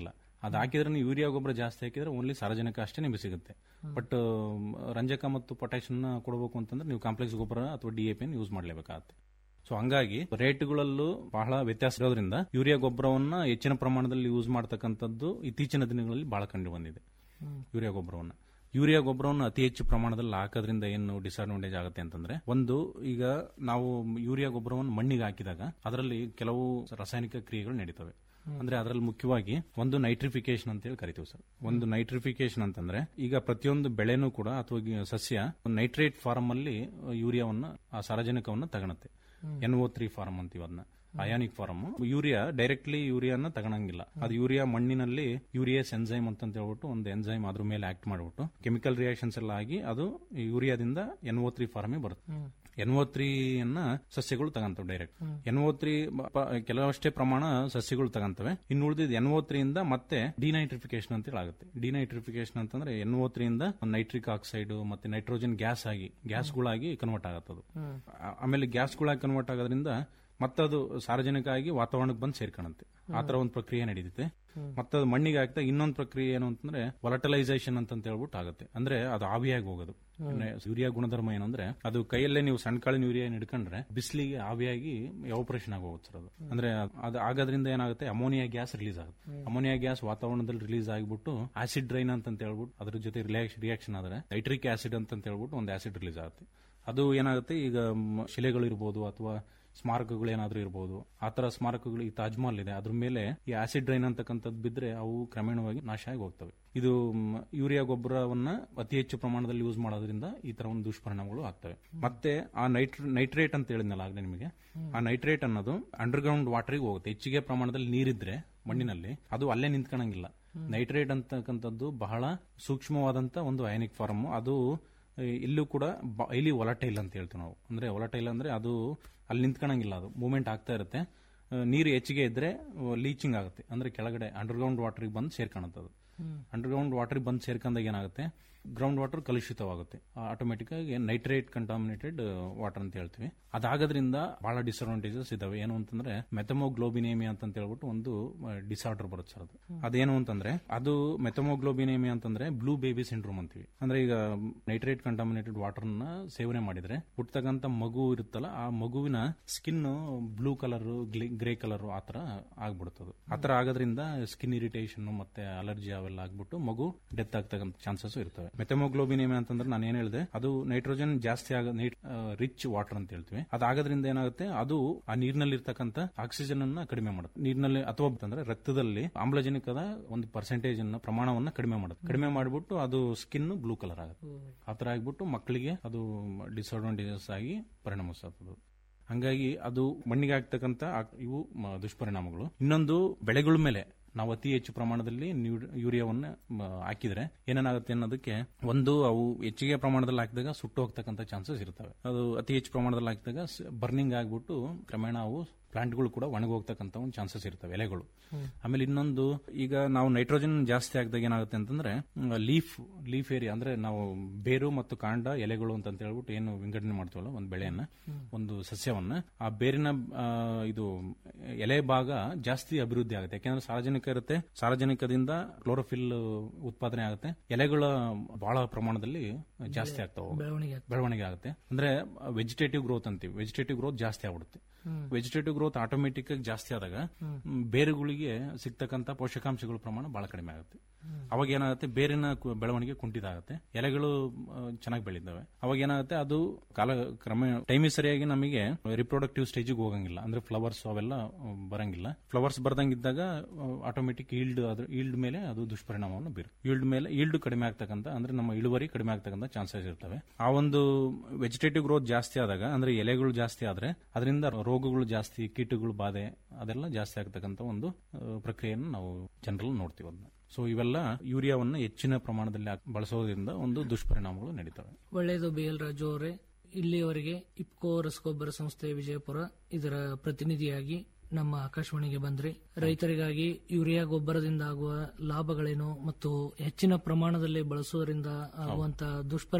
ಅದು ಹಾಕಿದ್ರೆ ನೀವು ಯೂರಿಯಾ ಗೊಬ್ಬರ ಜಾಸ್ತಿ ಹಾಕಿದ್ರೆ ಓನ್ಲಿ ಸಾರಜನಕ ಅಷ್ಟೇ ನಿಮಗೆ ಸಿಗುತ್ತೆ ಬಟ್ ರಂಜಕ ಮತ್ತು ಪೊಟ್ಯಾಷಿಯನ್ನ ಕೊಡಬೇಕು ಅಂತಂದ್ರೆ ನೀವು ಕಾಂಪ್ಲೆಕ್ಸ್ ಗೊಬ್ಬರ ಅಥವಾ ಡಿ ಎ ಪಿಯನ್ನು ಯೂಸ್ ಮಾಡಲೇಬೇಕಾಗುತ್ತೆ ಸೊ ಹಂಗಾಗಿ ರೇಟ್ಗಳಲ್ಲೂ ಬಹಳ ವ್ಯತ್ಯಾಸ ಇರೋದ್ರಿಂದ ಯೂರಿಯಾ ಗೊಬ್ಬರವನ್ನ ಹೆಚ್ಚಿನ ಪ್ರಮಾಣದಲ್ಲಿ ಯೂಸ್ ಮಾಡ್ತಕ್ಕಂಥದ್ದು ಇತ್ತೀಚಿನ ದಿನಗಳಲ್ಲಿ ಬಹಳ ಕಂಡು ಬಂದಿದೆ ಯೂರಿಯಾ ಗೊಬ್ಬರವನ್ನ ಯೂರಿಯಾ ಗೊಬ್ಬರವನ್ನು ಅತಿ ಹೆಚ್ಚು ಪ್ರಮಾಣದಲ್ಲಿ ಹಾಕೋದ್ರಿಂದ ಏನು ಡಿಸ್ಅಡ್ವಾಂಟೇಜ್ ಆಗುತ್ತೆ ಅಂತಂದ್ರೆ ಒಂದು ಈಗ ನಾವು ಯೂರಿಯಾ ಗೊಬ್ಬರವನ್ನು ಮಣ್ಣಿಗೆ ಹಾಕಿದಾಗ ಅದರಲ್ಲಿ ಕೆಲವು ರಾಸಾಯನಿಕ ಕ್ರಿಯೆಗಳು ನಡೀತವೆ ಅಂದ್ರೆ ಅದರಲ್ಲಿ ಮುಖ್ಯವಾಗಿ ಒಂದು ನೈಟ್ರಿಫಿಕೇಶನ್ ಅಂತ ಹೇಳಿ ಕರಿತೀವಿ ಸರ್ ಒಂದು ನೈಟ್ರಿಫಿಕೇಶನ್ ಅಂತಂದ್ರೆ ಈಗ ಪ್ರತಿಯೊಂದು ಬೆಳೆನೂ ಕೂಡ ಅಥವಾ ಈ ಸಸ್ಯ ನೈಟ್ರೇಟ್ ಫಾರ್ಮ್ ಅಲ್ಲಿ ಯೂರಿಯಾವನ್ನ ಆ ಸಾರಜನಕವನ್ನ ತಗೊಳುತ್ತೆ ಎನ್ ಓ ತ್ರೀ ಫಾರ್ಮ್ ಅಂತೀವಿ ಅದನ್ನ ಅಯಾನಿಕ್ ಫಾರ್ಮ್ ಯೂರಿಯಾ ಡೈರೆಕ್ಟ್ಲಿ ಯೂರಿಯಾನ ತಗೊಳಂಗಿಲ್ಲ ಅದು ಯೂರಿಯಾ ಮಣ್ಣಿನಲ್ಲಿ ಯೂರಿಯಸ್ ಎನ್ಸೈಮ್ ಅಂತ ಹೇಳ್ಬಿಟ್ಟು ಒಂದು ಎನ್ಸೈಮ್ ಅದ್ರ ಮೇಲೆ ಆಕ್ಟ್ ಮಾಡ್ಬಿಟ್ಟು ಕೆಮಿಕಲ್ ರಿಯಾಕ್ಷನ್ಸ್ ಎಲ್ಲ ಆಗಿ ಅದು ಯೂರಿಯಾದಿಂದ ಎನ್ ಓ ತ್ರೀ ಫಾರ್ಮ್ ಬರುತ್ತೆ ಎನ್ ಓ ತ್ರೀ ಅನ್ನ ಸಸ್ಯಗಳು ತಗಂತವೆ ಡೈರೆಕ್ಟ್ ಎನ್ ಓ ತ್ರೀ ಕೆಲವಷ್ಟೇ ಪ್ರಮಾಣ ಸಸ್ಯಗಳು ತಗಂತವೆ ಇನ್ನು ಉಳಿದಿದ್ದು ಎನ್ ಓ ತ್ರೀ ಇಂದ ಮತ್ತೆ ಡಿನೈಟ್ರಿಫಿಕೇಶನ್ ಅಂತ ಹೇಳಿ ಆಗುತ್ತೆ ಡಿನೈಟ್ರಿಫಿಕೇಶನ್ ಅಂತಂದ್ರೆ ಎನ್ ಓ ತ್ರೀ ಇಂದ ನೈಟ್ರಿಕ್ ಆಕ್ಸೈಡ್ ಮತ್ತೆ ನೈಟ್ರೋಜನ್ ಗ್ಯಾಸ್ ಆಗಿ ಗ್ಯಾಸ್ಗಳಾಗಿ ಕನ್ವರ್ಟ್ ಆಗುತ್ತೆ ಅದು ಆ- ಆಮೇಲೆ ಗ್ಯಾಸ್ಗಳಾಗಿ ಕನ್ವರ್ಟ್ ಆಗೋದ್ರಿಂದ ಮತ್ತದು ಸಾರ್ವಜನಿಕ ಆಗಿ ವಾತಾವರಣಕ್ಕೆ ಬಂದು ಸೇರ್ಕೊಳ್ಳುತ್ತೆ ಆ ತರ ಒಂದು ಪ್ರಕ್ರಿಯೆ ನಡೀತೈತೆ ಮತ್ತೆ ಅದು ಮಣ್ಣಿಗೆ ಹಾಕ್ತಾ ಇನ್ನೊಂದು ಪ್ರಕ್ರಿಯೆ ಏನು ಅಂತಂದ್ರೆ ವಲಟಲೈಸೇಷನ್ ಅಂತ ಹೇಳ್ಬಿಟ್ಟು ಆಗುತ್ತೆ ಅಂದ್ರೆ ಅದು ಆವಿಯಾಗಿ ಹೋಗೋದು ಯೂರಿಯಾ ಗುಣಧರ್ಮ ಏನು ಅಂದ್ರೆ ಅದು ಕೈಯಲ್ಲೇ ನೀವು ಸಣ್ಣ ಕಾಳಿನ ಯೂರಿಯಾ ಹಿಡ್ಕೊಂಡ್ರೆ ಬಿಸಿಲಿಗೆ ಆವಿಯಾಗಿ ಎವಪರೇಷನ್ ಆಗಿ ಹೋಗುತ್ತೆ ಸರ್ ಅದು ಅಂದ್ರೆ ಅದು ಆಗೋದ್ರಿಂದ ಏನಾಗುತ್ತೆ ಅಮೋನಿಯಾ ಗ್ಯಾಸ್ ರಿಲೀಸ್ ಆಗುತ್ತೆ ಅಮೋನಿಯಾ ಗ್ಯಾಸ್ ವಾತಾವರಣದಲ್ಲಿ ರಿಲೀಸ್ ಆಗಿಬಿಟ್ಟು ಆಸಿಡ್ ಡ್ರೈನ್ ಅಂತ ಹೇಳ್ಬಿಟ್ಟು ಅದ್ರ ಜೊತೆ ರಿಯಾಕ್ಷನ್ ಆದ್ರೆ ನೈಟ್ರಿಕ್ ಆಸಿಡ್ ಅಂತ ಹೇಳ್ಬಿಟ್ಟು ಒಂದು ಆಸಿಡ್ ರಿಲೀಸ್ ಆಗುತ್ತೆ ಅದು ಏನಾಗುತ್ತೆ ಈಗ ಮ್, ಶಿಲೆಗಳಿರ್ಬೋದು ಅಥವಾ ಸ್ಮಾರಕಗಳು ಏನಾದ್ರೂ ಇರಬಹುದು ಆ ತರ ಸ್ಮಾರಕಗಳು ಈ ತಾಜ್ ಮಹಲ್ ಇದೆ ಅದ್ರ ಮೇಲೆ ಈ ಆಸಿಡ್ ರೈನ್ ಅಂತಕ್ಕಂಥದ್ದು ಬಿದ್ರೆ ಅವು ಕ್ರಮೇಣವಾಗಿ ನಾಶ ಆಗಿ ಹೋಗ್ತವೆ ಇದು ಮ್, ಯೂರಿಯಾ ಗೊಬ್ಬರವನ್ನ ಅತಿ ಹೆಚ್ಚು ಪ್ರಮಾಣದಲ್ಲಿ ಯೂಸ್ ಮಾಡೋದ್ರಿಂದ ಈ ತರ ಒಂದು ದುಷ್ಪರಿಣಾಮಗಳು ಆಗ್ತವೆ ಮತ್ತೆ ಆ ನೈಟ್ರ ನೈಟ್ರೇಟ್ ಅಂತ ಹೇಳಿದ್ನಲ್ಲ ಆಗ್ಲೇ ನಿಮಗೆ ಆ ನೈಟ್ರೇಟ್ ಅನ್ನೋದು ಅಂಡರ್ಗ್ರೌಂಡ್ ವಾಟರ್ಗೆ ಹೋಗುತ್ತೆ ಹೆಚ್ಚಿಗೆ ಪ್ರಮಾಣದಲ್ಲಿ ನೀರಿದ್ರೆ ಮಣ್ಣಿನಲ್ಲಿ ಅದು ಅಲ್ಲೇ ನಿಂತ್ಕೊಳಂಗಿಲ್ಲ ನೈಟ್ರೇಟ್ ಅಂತಕ್ಕಂಥದ್ದು ಬಹಳ ಸೂಕ್ಷ್ಮವಾದಂತ ಒಂದು ಅಯನಿಕ್ ಫಾರ್ಮ್ ಅದು ಆ, ಇಲ್ಲೂ ಕೂಡ ಇಲ್ಲಿ ಒಲಟೈಲ್ ಅಂತ ಹೇಳ್ತೀವಿ ನಾವು ಅಂದ್ರೆ ಒಲಟೈಲ್ ಅಂದ್ರೆ ಅದು ಅಲ್ಲಿ ನಿಂತ್ಕೊಳಂಗಿಲ್ಲ ಅದು ಮೂವ್ಮೆಂಟ್ ಆಗ್ತಾ ಇರುತ್ತೆ ಆ, ನೀರು ಹೆಚ್ಚಿಗೆ ಇದ್ರೆ ಲೀಚಿಂಗ್ ಆಗುತ್ತೆ ಅಂದ್ರೆ ಕೆಳಗಡೆ ಅಂಡರ್ಗ್ರೌಂಡ್ ವಾಟರ್ಗೆ ಬಂದು ಸೇರ್ಕೊಳುತ್ತೆ ಅದು ಅಂಡರ್ಗ್ರೌಂಡ್ ವಾಟರ್ಗೆ ಬಂದು ಸೇರ್ಕೊಂಡಾಗ ಏನಾಗುತ್ತೆ ಗ್ರೌಂಡ್ ವಾಟರ್ ಕಲುಷಿತವಾಗುತ್ತೆ ಆಟೋಮೆಟಿಕ್ ಆಗಿ ನೈಟ್ರೇಟ್ ಕಂಟಾಮಿನೇಟೆಡ್ ವಾಟರ್ ಅಂತ ಹೇಳ್ತೀವಿ ಅದಾಗೋದ್ರಿಂದ ಬಹಳ ಡಿಸ್ಅಡ್ವಾಂಟೇಜಸ್ ಇದಾವೆ ಏನು ಅಂತಂದ್ರೆ ಮೆಥಮೋಗ್ಲೋಬಿನೇಮಿಯಾ ಅಂತ ಹೇಳ್ಬಿಟ್ಟು ಒಂದು ಡಿಸಾರ್ಡರ್ ಬರುತ್ತೆ ಸರ್ ಅದು ಅದೇನು ಅಂತಂದ್ರೆ ಅದು ಮೆಥಮೋಗ್ಲೋಬಿನೇಮಿಯಾ ಅಂತಂದ್ರೆ ಬ್ಲೂ ಬೇಬಿ ಸಿಂಡ್ರೋಮ್ ಅಂತೀವಿ ಅಂದ್ರೆ ಈಗ ನೈಟ್ರೇಟ್ ಕಂಟಾಮಿನೇಟೆಡ್ ವಾಟರ್ ನ ಸೇವನೆ ಮಾಡಿದ್ರೆ ಹುಟ್ಟತಕ್ಕಂತ ಮಗು ಇರುತ್ತಲ್ಲ ಆ ಮಗುವಿನ skin blue colour grey colour ಆತರ ಆಗ್ಬಿಡುತ್ತದು ಆತರ ಆಗೋದ್ರಿಂದ ಸ್ಕಿನ್ ಇರಿಟೇಷನ್ ಮತ್ತೆ ಅಲರ್ಜಿ ಅವೆಲ್ಲ ಆಗ್ಬಿಟ್ಟು ಮಗು ಡೆತ್ ಆಗ್ತಕ್ಕಂಥ ಚಾನ್ಸಸ್ ಇರ್ತವೆ ಮೆಥಮೋಗ್ಲೋಬಿನೇಮಿಯಾ ಅಂತಂದ್ರೆ ನಾನು ಏನ್ ಹೇಳಿದೆ ಅದು ನೈಟ್ರೋಜನ್ ಜಾಸ್ತಿ ಆಗ ರಿಚ್ ವಾಟರ್ ಅಂತ ಹೇಳ್ತೀವಿ ಅದಾಗೋದ್ರಿಂದ ಏನಾಗುತ್ತೆ ಅದು ಆ ನೀರಿನಲ್ಲಿ ಇರ್ತಕ್ಕಂಥ ಆಕ್ಸಿಜನ್ ಅನ್ನ ಕಡಿಮೆ ಮಾಡುತ್ತೆ ನೀರಿನಲ್ಲಿ ಅಥವಾ ಅಂತಂದ್ರೆ ರಕ್ತದಲ್ಲಿ ಆಮ್ಲಜನಕದ ಒಂದು ಪರ್ಸೆಂಟೇಜ್ ಅನ್ನ ಪ್ರಮಾಣವನ್ನ ಕಡಿಮೆ ಮಾಡುತ್ತೆ ಕಡಿಮೆ ಮಾಡಿಬಿಟ್ಟು ಅದು ಸ್ಕಿನ್ ಬ್ಲೂ ಕಲರ್ ಆಗುತ್ತೆ ಆತರ ಆಗ್ಬಿಟ್ಟು ಮಕ್ಕಳಿಗೆ ಅದು ಡಿಸ್ಅಡ್ವಾಂಟೇಜಸ್ ಆಗಿ ಪರಿಣಮಿಸುತ್ತದೆ ಹಂಗಾಗಿ ಅದು ಮಣ್ಣಿಗೆ ಆಗ್ತಕ್ಕಂಥ ಆಕ್- ಇವು ಮ- ದುಷ್ಪರಿಣಾಮಗಳು ಇನ್ನೊಂದು ಬೆಳೆಗಳ ಮೇಲೆ ನಾವು ಅತಿ ಹೆಚ್ಚು ಪ್ರಮಾಣದಲ್ಲಿ ನ್ಯೂ- ಯೂರಿಯಾವನ್ನ ಮ, ಹಾಕಿದ್ರೆ ಏನೇನಾಗುತ್ತೆ ಅನ್ನೋದಕ್ಕೆ ಒಂದು ಅವು ಹೆಚ್ಚಿಗೆ ಪ್ರಮಾಣದಲ್ಲಿ ಹಾಕಿದಾಗ ಸುಟ್ಟು ಹೋಗ್ತಕ್ಕಂಥ ಚಾನ್ಸಸ್ ಇರ್ತವೆ ಅದು ಅತಿ ಹೆಚ್ಚು ಪ್ರಮಾಣದಲ್ಲಿ ಹಾಕಿದಾಗ ಬರ್ನಿಂಗ್ ಆಗ್ಬಿಟ್ಟು ಕ್ರಮೇಣ ಅವು ಪ್ಲಾಂಟ್ಗಳು ಕೂಡ ಒಣಗೋಗ್ತಕ್ಕಂಥ ಒಂದು ಚಾನ್ಸಸ್ ಇರ್ತವೆ ಎಲೆಗಳು ಆಮೇಲೆ ಇನ್ನೊಂದು ಈಗ ನಾವು ನೈಟ್ರೋಜನ್ ಜಾಸ್ತಿ ಆಗಿದಾಗ ಏನಾಗುತ್ತೆ ಅಂತಂದ್ರೆ ಲೀಫ್ ಲೀಫ್ ಏರಿಯಾ ಅಂದ್ರೆ ನಾವು ಬೇರು ಮತ್ತು ಕಾಂಡ ಎಲೆಗಳು ಅಂತ ಹೇಳ್ಬಿಟ್ಟು ಏನು ವಿಂಗಡಣೆ ಮಾಡ್ತೀವಲ್ಲ ಒಂದು ಬೆಳೆಯನ್ನ ಒಂದು ಸಸ್ಯವನ್ನ ಆ ಬೇರಿನ ಆ, ಇದು ಎಲೆ ಭಾಗ ಜಾಸ್ತಿ ಅಭಿವೃದ್ಧಿ ಆಗುತ್ತೆ ಯಾಕೆಂದ್ರೆ ಸಾರ್ವಜನಿಕ ಇರುತ್ತೆ ಸಾರ್ವಜನಿಕದಿಂದ ಕ್ಲೋರೋಫಿಲ್ ಉತ್ಪಾದನೆ ಆಗುತ್ತೆ ಎಲೆಗಳ ಬಹಳ ಪ್ರಮಾಣದಲ್ಲಿ ಜಾಸ್ತಿ ಆಗ್ತಾವೆ ಬೆಳವಣಿಗೆ ಬೆಳವಣಿಗೆ ಆಗುತ್ತೆ ಅಂದ್ರೆ ವೆಜಿಟೇಟಿವ್ ಗ್ರೋತ್ ಅಂತೀವಿ ವೆಜಿಟೇಟಿವ್ ಗ್ರೋತ್ ಜಾಸ್ತಿ ಆಗ್ಬಿಡುತ್ತೆ ಹ್ಮ್. ವೆಜಿಟೇಟಿವ್ ಗ್ರೋತ್ ಆಟೋಮೆಟಿಕ್ ಆಗಿ ಜಾಸ್ತಿ ಆದಾಗ ಹ್ಮ್. ಮ್, ಬೇರುಗಳಿಗೆ ಸಿಗ್ತಕ್ಕಂಥ ಪೋಷಕಾಂಶಗಳ ಪ್ರಮಾಣ ಬಹಳ ಕಡಿಮೆ ಆಗುತ್ತೆ ಅವಾಗ ಏನಾಗುತ್ತೆ ಬೇರಿನ ಕು- ಬೆಳವಣಿಗೆ ಕುಂಠಿತ ಆಗುತ್ತೆ ಎಲೆಗಳು ಚೆನ್ನಾಗಿ ಬೆಳಿತಾವೆ ಅವಾಗ ಏನಾಗುತ್ತೆ ಅದು ಕಾಲ ಕ್ರಮ ಟೈಮಿ ಸರಿಯಾಗಿ ನಮಗೆ ರಿಪ್ರೊಡಕ್ಟಿವ್ ಸ್ಟೇಜಿಗೆ ಹೋಗಂಗಿಲ್ಲ ಅಂದ್ರೆ ಫ್ಲವರ್ಸ್ ಅವೆಲ್ಲ ಆ, ಬರಂಗಿಲ್ಲ ಫ್ಲವರ್ಸ್ ಬರ್ದಂಗಿದ್ದಾಗ ಆಟೋಮೆಟಿಕ್ ಈಲ್ಡ್ ಅದ್ರ ಈಲ್ಡ್ ಮೇಲೆ ಅದು ದುಷ್ಪರಿಣಾಮವನ್ನು ಬೀರುತ್ತೆ ಈಲ್ಡ್ ಮೇಲೆ ಈಲ್ಡ್ ಕಡಿಮೆ ಆಗ್ತಕ್ಕಂಥ ಅಂದ್ರೆ ನಮ್ಮ ಇಳುವರಿ ಕಡಿಮೆ ಆಗ್ತಕ್ಕಂಥ ಚಾನ್ಸಸ್ ಇರ್ತವೆ ಆ ಒಂದು ವೆಜಿಟೇಟಿವ್ ಗ್ರೋತ್ ಜಾಸ್ತಿ ಆದಾಗ ಅಂದ್ರೆ ಎಲೆಗಳು ಜಾಸ್ತಿ ಆದ್ರೆ ಅದರಿಂದ ರೋಗಗಳು ಜಾಸ್ತಿ ಕೀಟಗಳು ಬಾಧೆ ಅದೆಲ್ಲ ಜಾಸ್ತಿ ಆಗ್ತಕ್ಕಂಥ ಒಂದು ಆ, ಪ್ರಕ್ರಿಯೆಯನ್ನು ನಾವು ಜನರಲ್ ನೋಡ್ತೀವಿ ಅದನ್ನ ಸೊ ಇವೆಲ್ಲ ಯೂರಿಯಾವನ್ನು ಹೆಚ್ಚಿನ ಪ್ರಮಾಣದಲ್ಲಿ ಹಾಕ್- ಬಳಸೋದ್ರಿಂದ ಒಂದು ದುಷ್ಪರಿಣಾಮಗಳು ನಡೀತವೆ ಒಳ್ಳೆಯದು ಬಿ ಎಲ್ ರಾಜು ಅವರೇ ಇಲ್ಲಿಯವರೆಗೆ ಇಪ್ಕೋ ರಸಗೊಬ್ಬರ ಸಂಸ್ಥೆ ವಿಜಯಪುರ ಇದರ ಪ್ರತಿನಿಧಿಯಾಗಿ ನಮ್ಮ ಆಕಾಶವಾಣಿಗೆ ಬಂದ್ರಿ ರೈತರಿಗಾಗಿ ಯೂರಿಯಾ ಗೊಬ್ಬರದಿಂದ ಆಗುವ ಲಾಭಗಳೇನು ಮತ್ತು ಹೆಚ್ಚಿನ ಪ್ರಮಾಣದಲ್ಲಿ ಬಳಸುವುದರಿಂದ ಆಗುವಂತಹ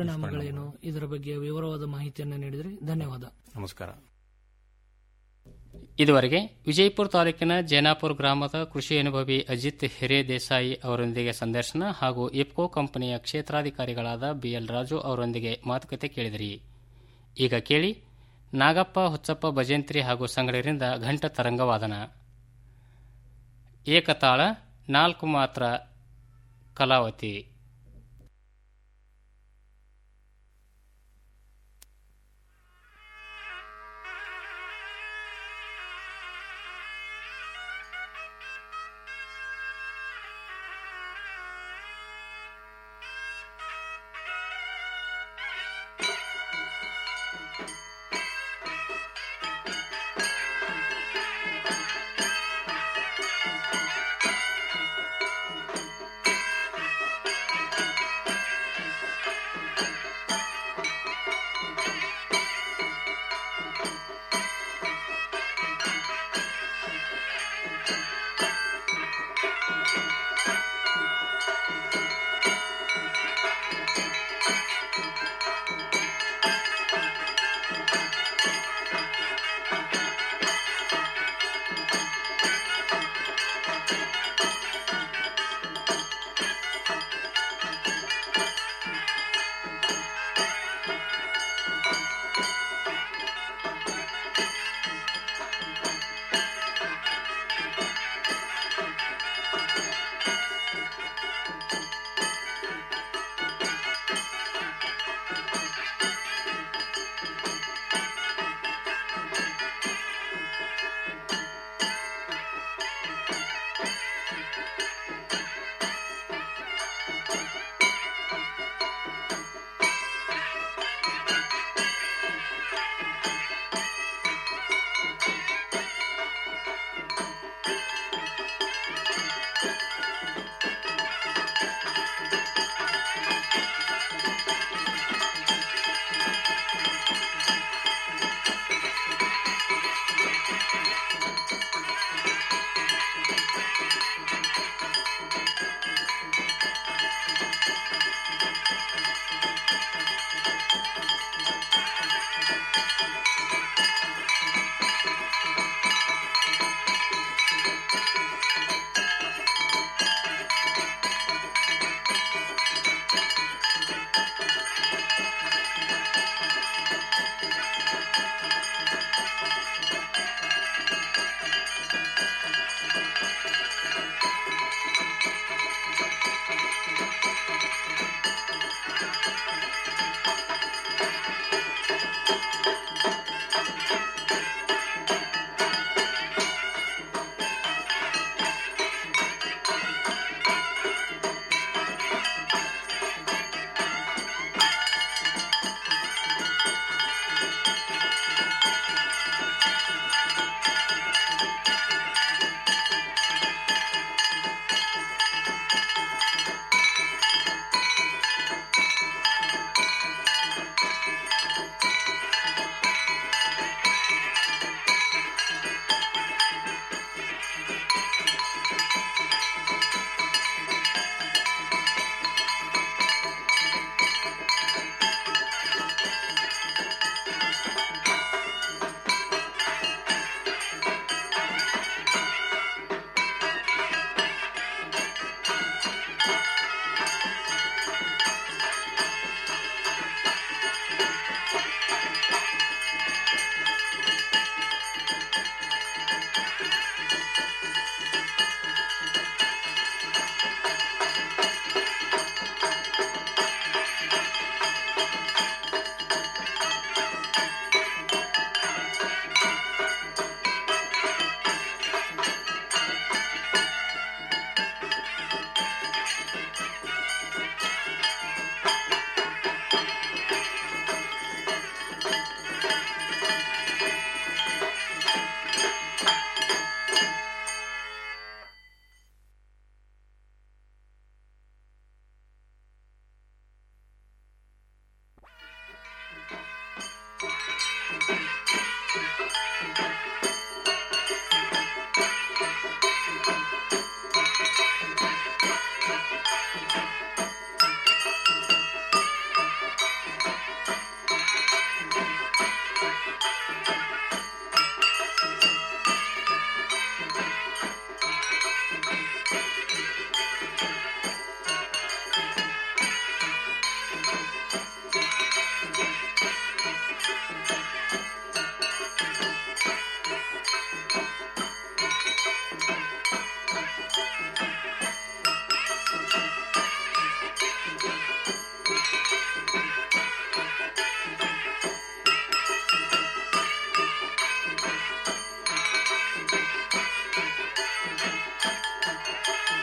ದುಷ್ಪರಿಣಾಮಗಳೇನು ಇದರ ಬಗ್ಗೆ ವಿವರವಾದ ಮಾಹಿತಿಯನ್ನು ನೀಡಿದ್ರಿ ಧನ್ಯವಾದ ನಮಸ್ಕಾರ ಇದುವರೆಗೆ ವಿಜಯಪುರ ತಾಲೂಕಿನ ಜೈನಾಪುರ ಗ್ರಾಮದ ಕೃಷಿ ಅನುಭವಿ ಅಜಿತ್ ಹಿರೇ ದೇಸಾಯಿ ಅವರೊಂದಿಗೆ ಸಂದರ್ಶನ ಹಾಗೂ ಇಪ್ಕೋ ಕಂಪನಿಯ ಕ್ಷೇತ್ರಾಧಿಕಾರಿಗಳಾದ ಬಿಎಲ್ ರಾಜು ಅವರೊಂದಿಗೆ ಮಾತುಕತೆ ಕೇಳಿದಿರಿ ಈಗ ಕೇಳಿ ನಾಗಪ್ಪ ಹುಚ್ಚಪ್ಪ ಭಜಂತ್ರಿ ಹಾಗೂ ಸಂಗಡರಿಂದ ಘಂಟ ತರಂಗವಾದನ ಏಕತಾಳ ನಾಲ್ಕು ಮಾತ್ರ ಕಲಾವತಿ